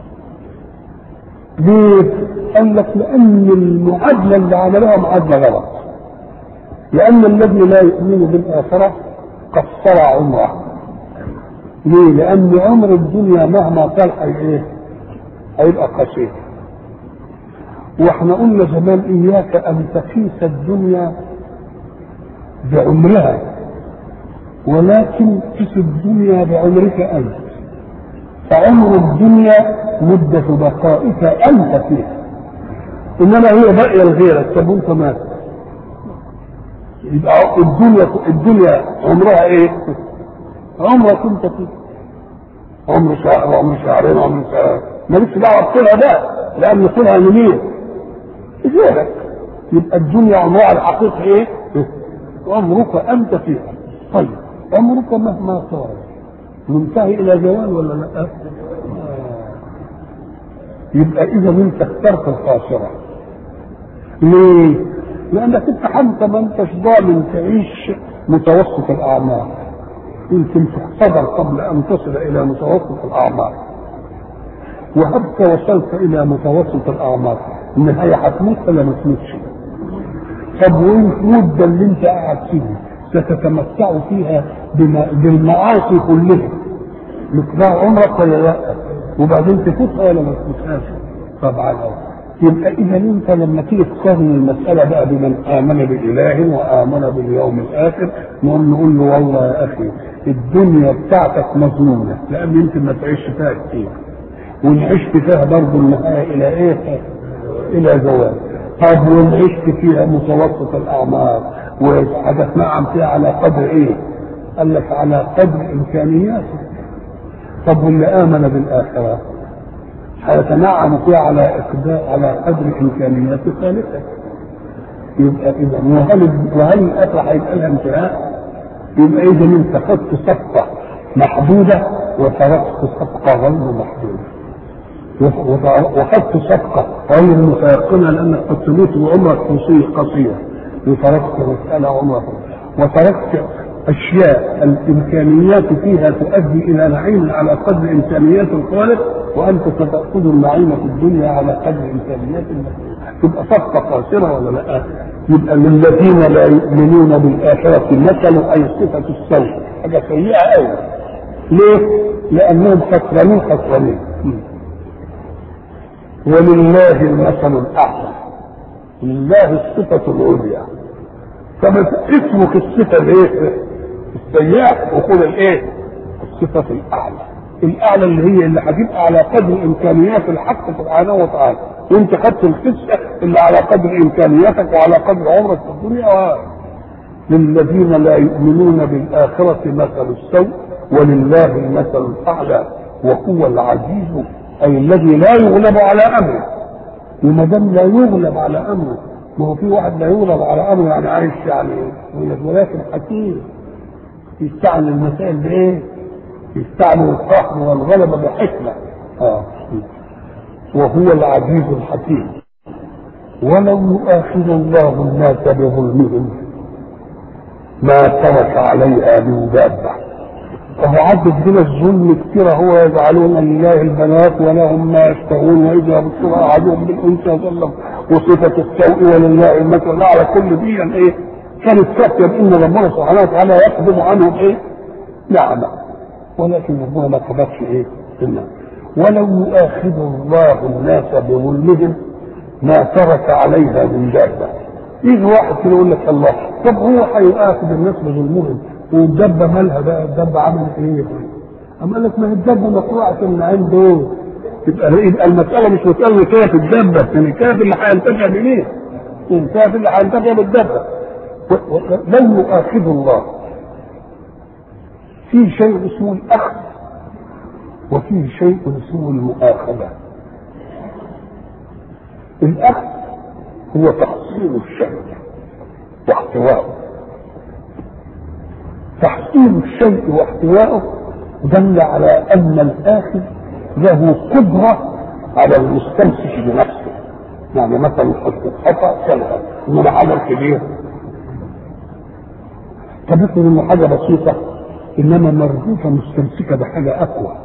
ليه؟ قال لك لأن المعادلة اللي عملوها معادلة غلط لأن الذي لا يؤمن بالآخرة قصر عمره ليه؟ لأن عمر الدنيا مهما طال إيه؟ هيبقى قصير واحنا قلنا زمان إياك أن تقيس الدنيا بعمرها ولكن قس الدنيا بعمرك أنت فعمر الدنيا مدة بقائك أنت فيها إنما هي باقية لغيرك طب وأنت مات يبقى الدنيا الدنيا عمرها إيه؟ عمرك أنت فيه عمر شهر وعمر شهرين وعمر شهر مالكش دعوة بطولها بقى لأن طولها لمين؟ غيرك يبقى الدنيا عمرها الحقيقي إيه؟ عمرك أنت فيها طيب عمرك مهما صار منتهي الى زوال ولا لا؟ يبقى اذا انت اخترت الخاسره. ليه؟ لانك انت حتى ما انتش ضامن تعيش متوسط الاعمار. يمكن تحتضر قبل ان تصل الى متوسط الاعمار. وهبت وصلت الى متوسط الاعمار، النهايه هتموت ولا ما تموتش؟ طب والمده اللي انت قاعد فيها ستتمتع فيها بالمعاصي كلها مقدار عمرك ولا لا وبعدين تفوتها ولا ما تفوتهاش طبعا يبقى اذا انت لما تيجي تقارن المساله بقى بمن امن باله وامن باليوم الاخر نقوم نقول له والله يا اخي الدنيا بتاعتك مظلومه لان يمكن ما تعيش فيها كتير وان عشت فيها برضه النهايه الى ايه؟ الى زوال طب وان عشت فيها متوسط الاعمار وهتتنعم فيها على قدر ايه؟ قال لك على قدر امكانياته طب واللي امن بالاخره هيتنعم فيها على اقدار على قدر امكانيات خالقه يبقى اذا وهل وهل الاخره هيبقى لها انتهاء؟ يبقى اذا انت خدت صفقه محدوده وتركت صفقه غير محدوده وخدت صفقه غير متيقنه لانك قد تموت وعمرك قصير وتركت مساله عمرك وتركت اشياء الامكانيات فيها تؤدي الى نعيم على قدر امكانيات الخالق وانت ستاخذ النعيم في الدنيا على قدر امكانيات المخلوق تبقى صفقه قاصره ولا لا؟ يبقى للذين لا يؤمنون بالاخره مثل اي صفه السوء حاجه سيئه قوي ليه؟ لانهم خسرانين خسرانين ولله المثل الاعلى لله الصفه العليا طب اسمك الصفه الايه؟ السيئه وخذ الايه؟ الصفه الاعلى الاعلى اللي هي اللي هتبقى على قدر امكانيات الحق سبحانه وتعالى وانت خدت القصه اللي على قدر امكانياتك وعلى قدر عمرك في الدنيا للذين لا يؤمنون بالاخره مثل السوء ولله المثل الاعلى وهو العزيز اي الذي لا يغلب على امره وما دام لا يغلب على امره ما هو في واحد لا يغلب على امره يعني عايش يعني يقول لك ولكن حكيم يستعمل المسائل بايه؟ يستعمل القهر والغلبه بحكمه اه وهو العزيز الحكيم ولو يؤاخذ الله الناس بظلمهم ما ترك عليها من دابه فهو عدد هنا الظلم كثير هو يجعلون لله البنات ولهم ما يشتهون واذا بصر احدهم بالانثى ظل وصفه السوء ولله المثل الاعلى كل دي ايه كانت كافيه بان ربنا سبحانه وتعالى يقدم عنهم ايه نعمه ولكن ربنا ما كتبش ايه النعمه ولو يؤاخذ الله الناس بظلمهم ما ترك عليها من دابه يجي واحد كده يقول لك الله طب هو هيؤاخذ الناس بظلمهم والدبه مالها بقى الدبه عملت ايه؟ اما قال لك ما هي الدبه مقطوعه من عنده يبقى يبقى المساله مش مساله كيف الدبه يعني كيف اللي هينتفع بمين؟ كيف اللي هينتفع بالدبه لو يؤاخذ الله في شيء اسمه الاخذ وفيه شيء اسمه المؤاخذه الاخذ هو تحصيل الشيء واحتواءه تحصيل الشيء واحتواءه دل على ان الاخذ له قدره على المستمسك بنفسه يعني مثلا خطا كذا انما عمل كبير طب افرض انه حاجه بسيطه انما مربوطه مستمسكه بحاجه اقوى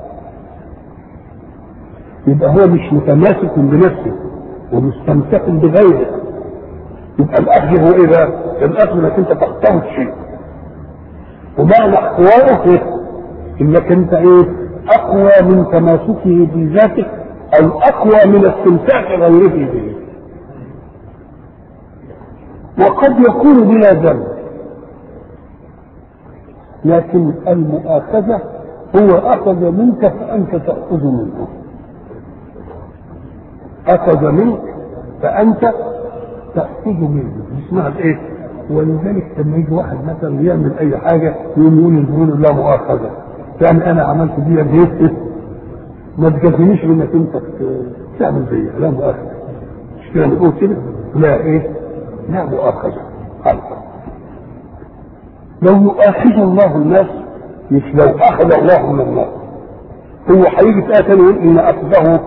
يبقى هو مش متماسك بنفسه ومستمسك بغيره يبقى الاخذ هو ايه بقى؟ الاخذ انك انت تحتوي شيء ومعنى احتوائه انك انت ايه؟ اقوى من تماسكه بذاتك او اقوى من استمساك غيره به وقد يكون بلا ذنب لكن المؤاخذة هو أخذ منك فأنت تأخذ منه أخذ منك فأنت تأخذ منه اسمها الإيه؟ ولذلك لما يجي واحد مثلا يعمل أي حاجة يقوم يقول يقول لا مؤاخذة يعني أنا عملت دي ليه؟ ما تجازينيش بإنك أنت تعمل زيها لا مؤاخذة مش كده نقول كده؟ لا إيه؟ لا مؤاخذة خلقا لو يؤاخذ الله الناس مش لو اخذ الله من الناس هو هيجي في ايه يقول ان اخذه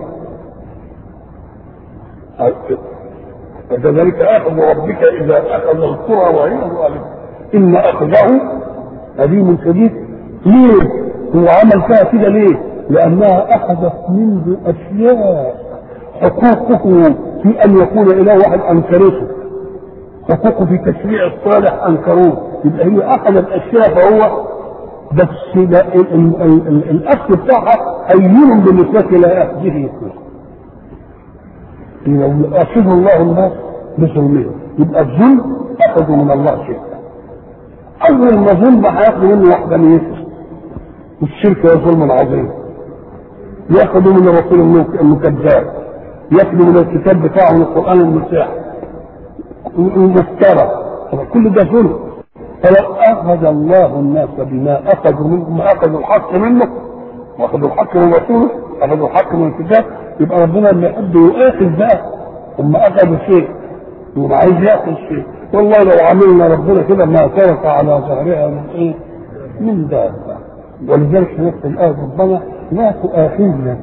وكذلك اخذ ربك اذا اخذ القرى وهي ظالمه ان اخذه اليم شديد ليه؟ هو عمل فيها كده ليه؟ لانها اخذت منه اشياء حقوقه في ان يكون اله واحد انكرته حقوقه في تشريع الصالح انكروه يبقى هي اخذت اشياء فهو بس الاخذ بتاعها هين بالنسبه الى اخذه لو يؤاخذ الله الناس بظلمهم يبقى الظلم اخذوا من الله شيء اول ما ظلم هياخدوا منه وحدانيته والشرك هو ظلم عظيم ياخذوا من الرسول انه كذاب ياخذوا من الكتاب بتاعه من القران المسيح المفترى كل ده ظلم فلو اخذ الله الناس بما اخذوا منه ما اخذوا الحق منه واخذوا الحق من رسوله اخذوا الحق من الكتاب يبقى ربنا لما يحب يؤاخذ بقى هم اخذوا شيء يبقى عايز ياخذ شيء والله لو عملنا ربنا كده ما ترك على ظهرها من ايه؟ من دابه ولذلك في نفس الايه ربنا لا تؤاخذنا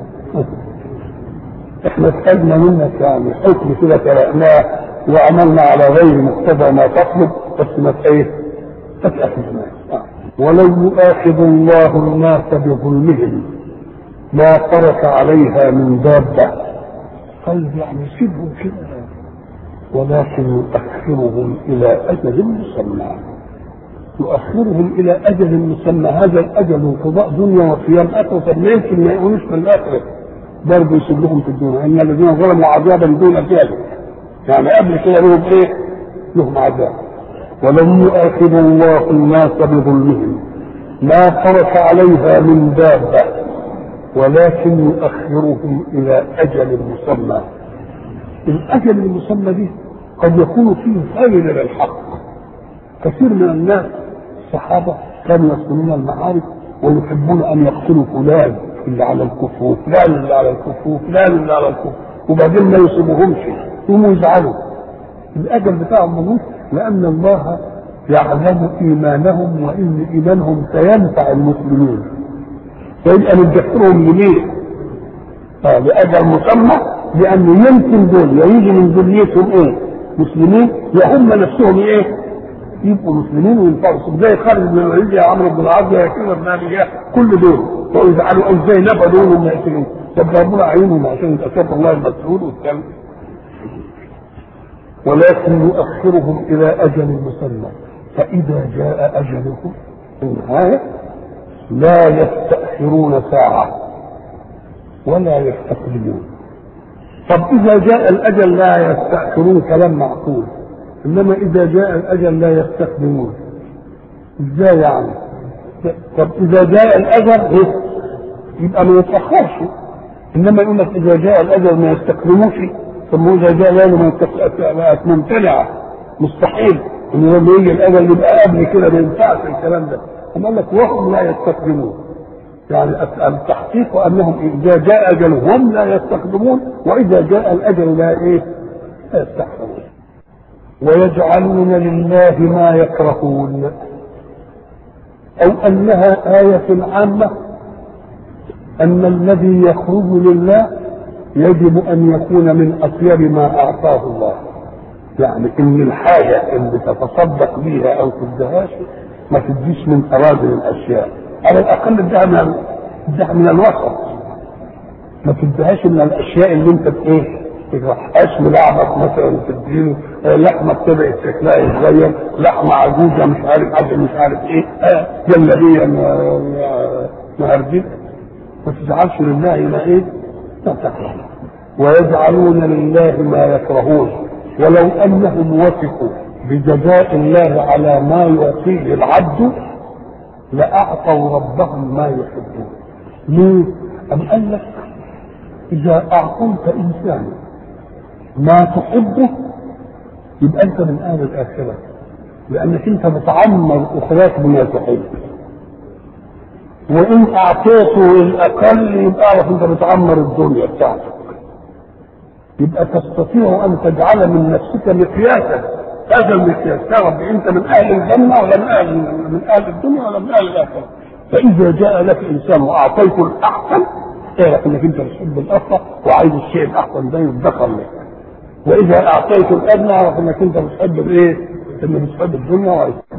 احنا خدنا منك يعني حكم كده قرأناه وعملنا على غير مقتضى ما تطلب بس ما ايه؟ ما تأخذناش ولو يؤاخذ الله الناس بظلمهم ما ترك عليها من دابة قال يعني سيبهم كده ولكن يؤخرهم إلى أجل مسمى يؤخرهم إلى أجل مسمى هذا الأجل انقضاء دنيا وصيام آخرة طب ما يمكن ما يقولوش في الآخرة برضه يسيبهم في الدنيا إن الذين ظلموا عذابا دون ذلك يعني قبل كده لهم إيه؟ لهم عذاب ولم يؤاخذ الله الناس بظلمهم ما ترك عليها من دابة ولكن يؤخرهم إلى أجل مسمى الأجل المسمى دي قد يكون فيه خير للحق كثير من الناس الصحابة كانوا يدخلون المعارك ويحبون أن يقتلوا فلان اللي على الكفر وفلان اللي على الكفر وفلان اللي على الكفر وبعدين ما يصيبهمش يقوموا يزعلوا الاجل بتاعهم موجود لان الله يعلم ايمانهم وان ايمانهم سينفع المسلمين فيبقى ندخرهم لمين؟ آه لاجل مسمى لانه يمكن دول يجي من ذريتهم ايه؟ مسلمين يا هم نفسهم ايه؟ يبقوا مسلمين وينفعوا زي خالد بن الوليد يا عمرو بن العاص يا كلمه بن ابي جهل كل دول ويزعلوا او ازاي نبعوا دول وما يقتلون طب ربنا عينهم عشان يتأكد الله المسؤول والكلام ولكن يؤخرهم الى اجل مسمى فاذا جاء اجلهم في النهايه لا يستأخرون ساعه ولا يستقدمون طب اذا جاء الاجل لا يستأخرون كلام معقول انما اذا جاء الاجل لا يستقدمون ازاي يعني طب اذا جاء الاجل إيه؟ يبقى ما يتاخرش انما يقول لك اذا جاء الاجل ما يستقدموش طب اذا جاء الاجل ما بقت ممتنعه مستحيل ان لما يجي الاجل يبقى قبل كده ما ينفعش الكلام ده قال لك وهم لا يستقدمون يعني التحقيق انهم اذا جاء اجلهم لا يستقدمون واذا جاء الاجل لا ايه لا يستحقرون ويجعلون لله ما يكرهون او انها ايه عامه ان الذي يخرج لله يجب ان يكون من اطيب ما اعطاه الله يعني ان الحاجه اللي تتصدق بيها او تدهاش ما تديش من اراضي الاشياء على الاقل ادها من ادها من الوسط ما تديهاش من الاشياء اللي انت بايه تجرحهاش ملعبك مثلا تديله لحمه ابتدت شكلها يتغير لحمه عجوزه مش عارف حد مش عارف ايه آه جلابيه مهرجين ما تزعلش لله الى ايه؟ لا تكره ويجعلون لله ما يكرهون ولو انهم وثقوا بجزاء الله على ما يعطيه العبد لأعطوا ربهم ما يحبون ليه؟ أم قال لك إذا أعطيت إنسانا ما تحبه يبقى أنت من أهل الآخرة لأنك أنت بتعمر أخراك بما تحب وإن أعطيته الأقل يبقى أعرف أنت بتعمر الدنيا بتاعتك يبقى تستطيع أن تجعل من نفسك مقياسا هذا المقياس يا رب انت من اهل الجنه ولا من اهل من اهل الدنيا ولا من اهل الاخره فاذا جاء لك انسان واعطيته الاحسن اعرف انك انت بتحب الاخره وعايز الشيء الاحسن ده يتذكر لك واذا اعطيته الادنى اعرف انك انت بتحب الايه؟ انك بتحب الدنيا وعايز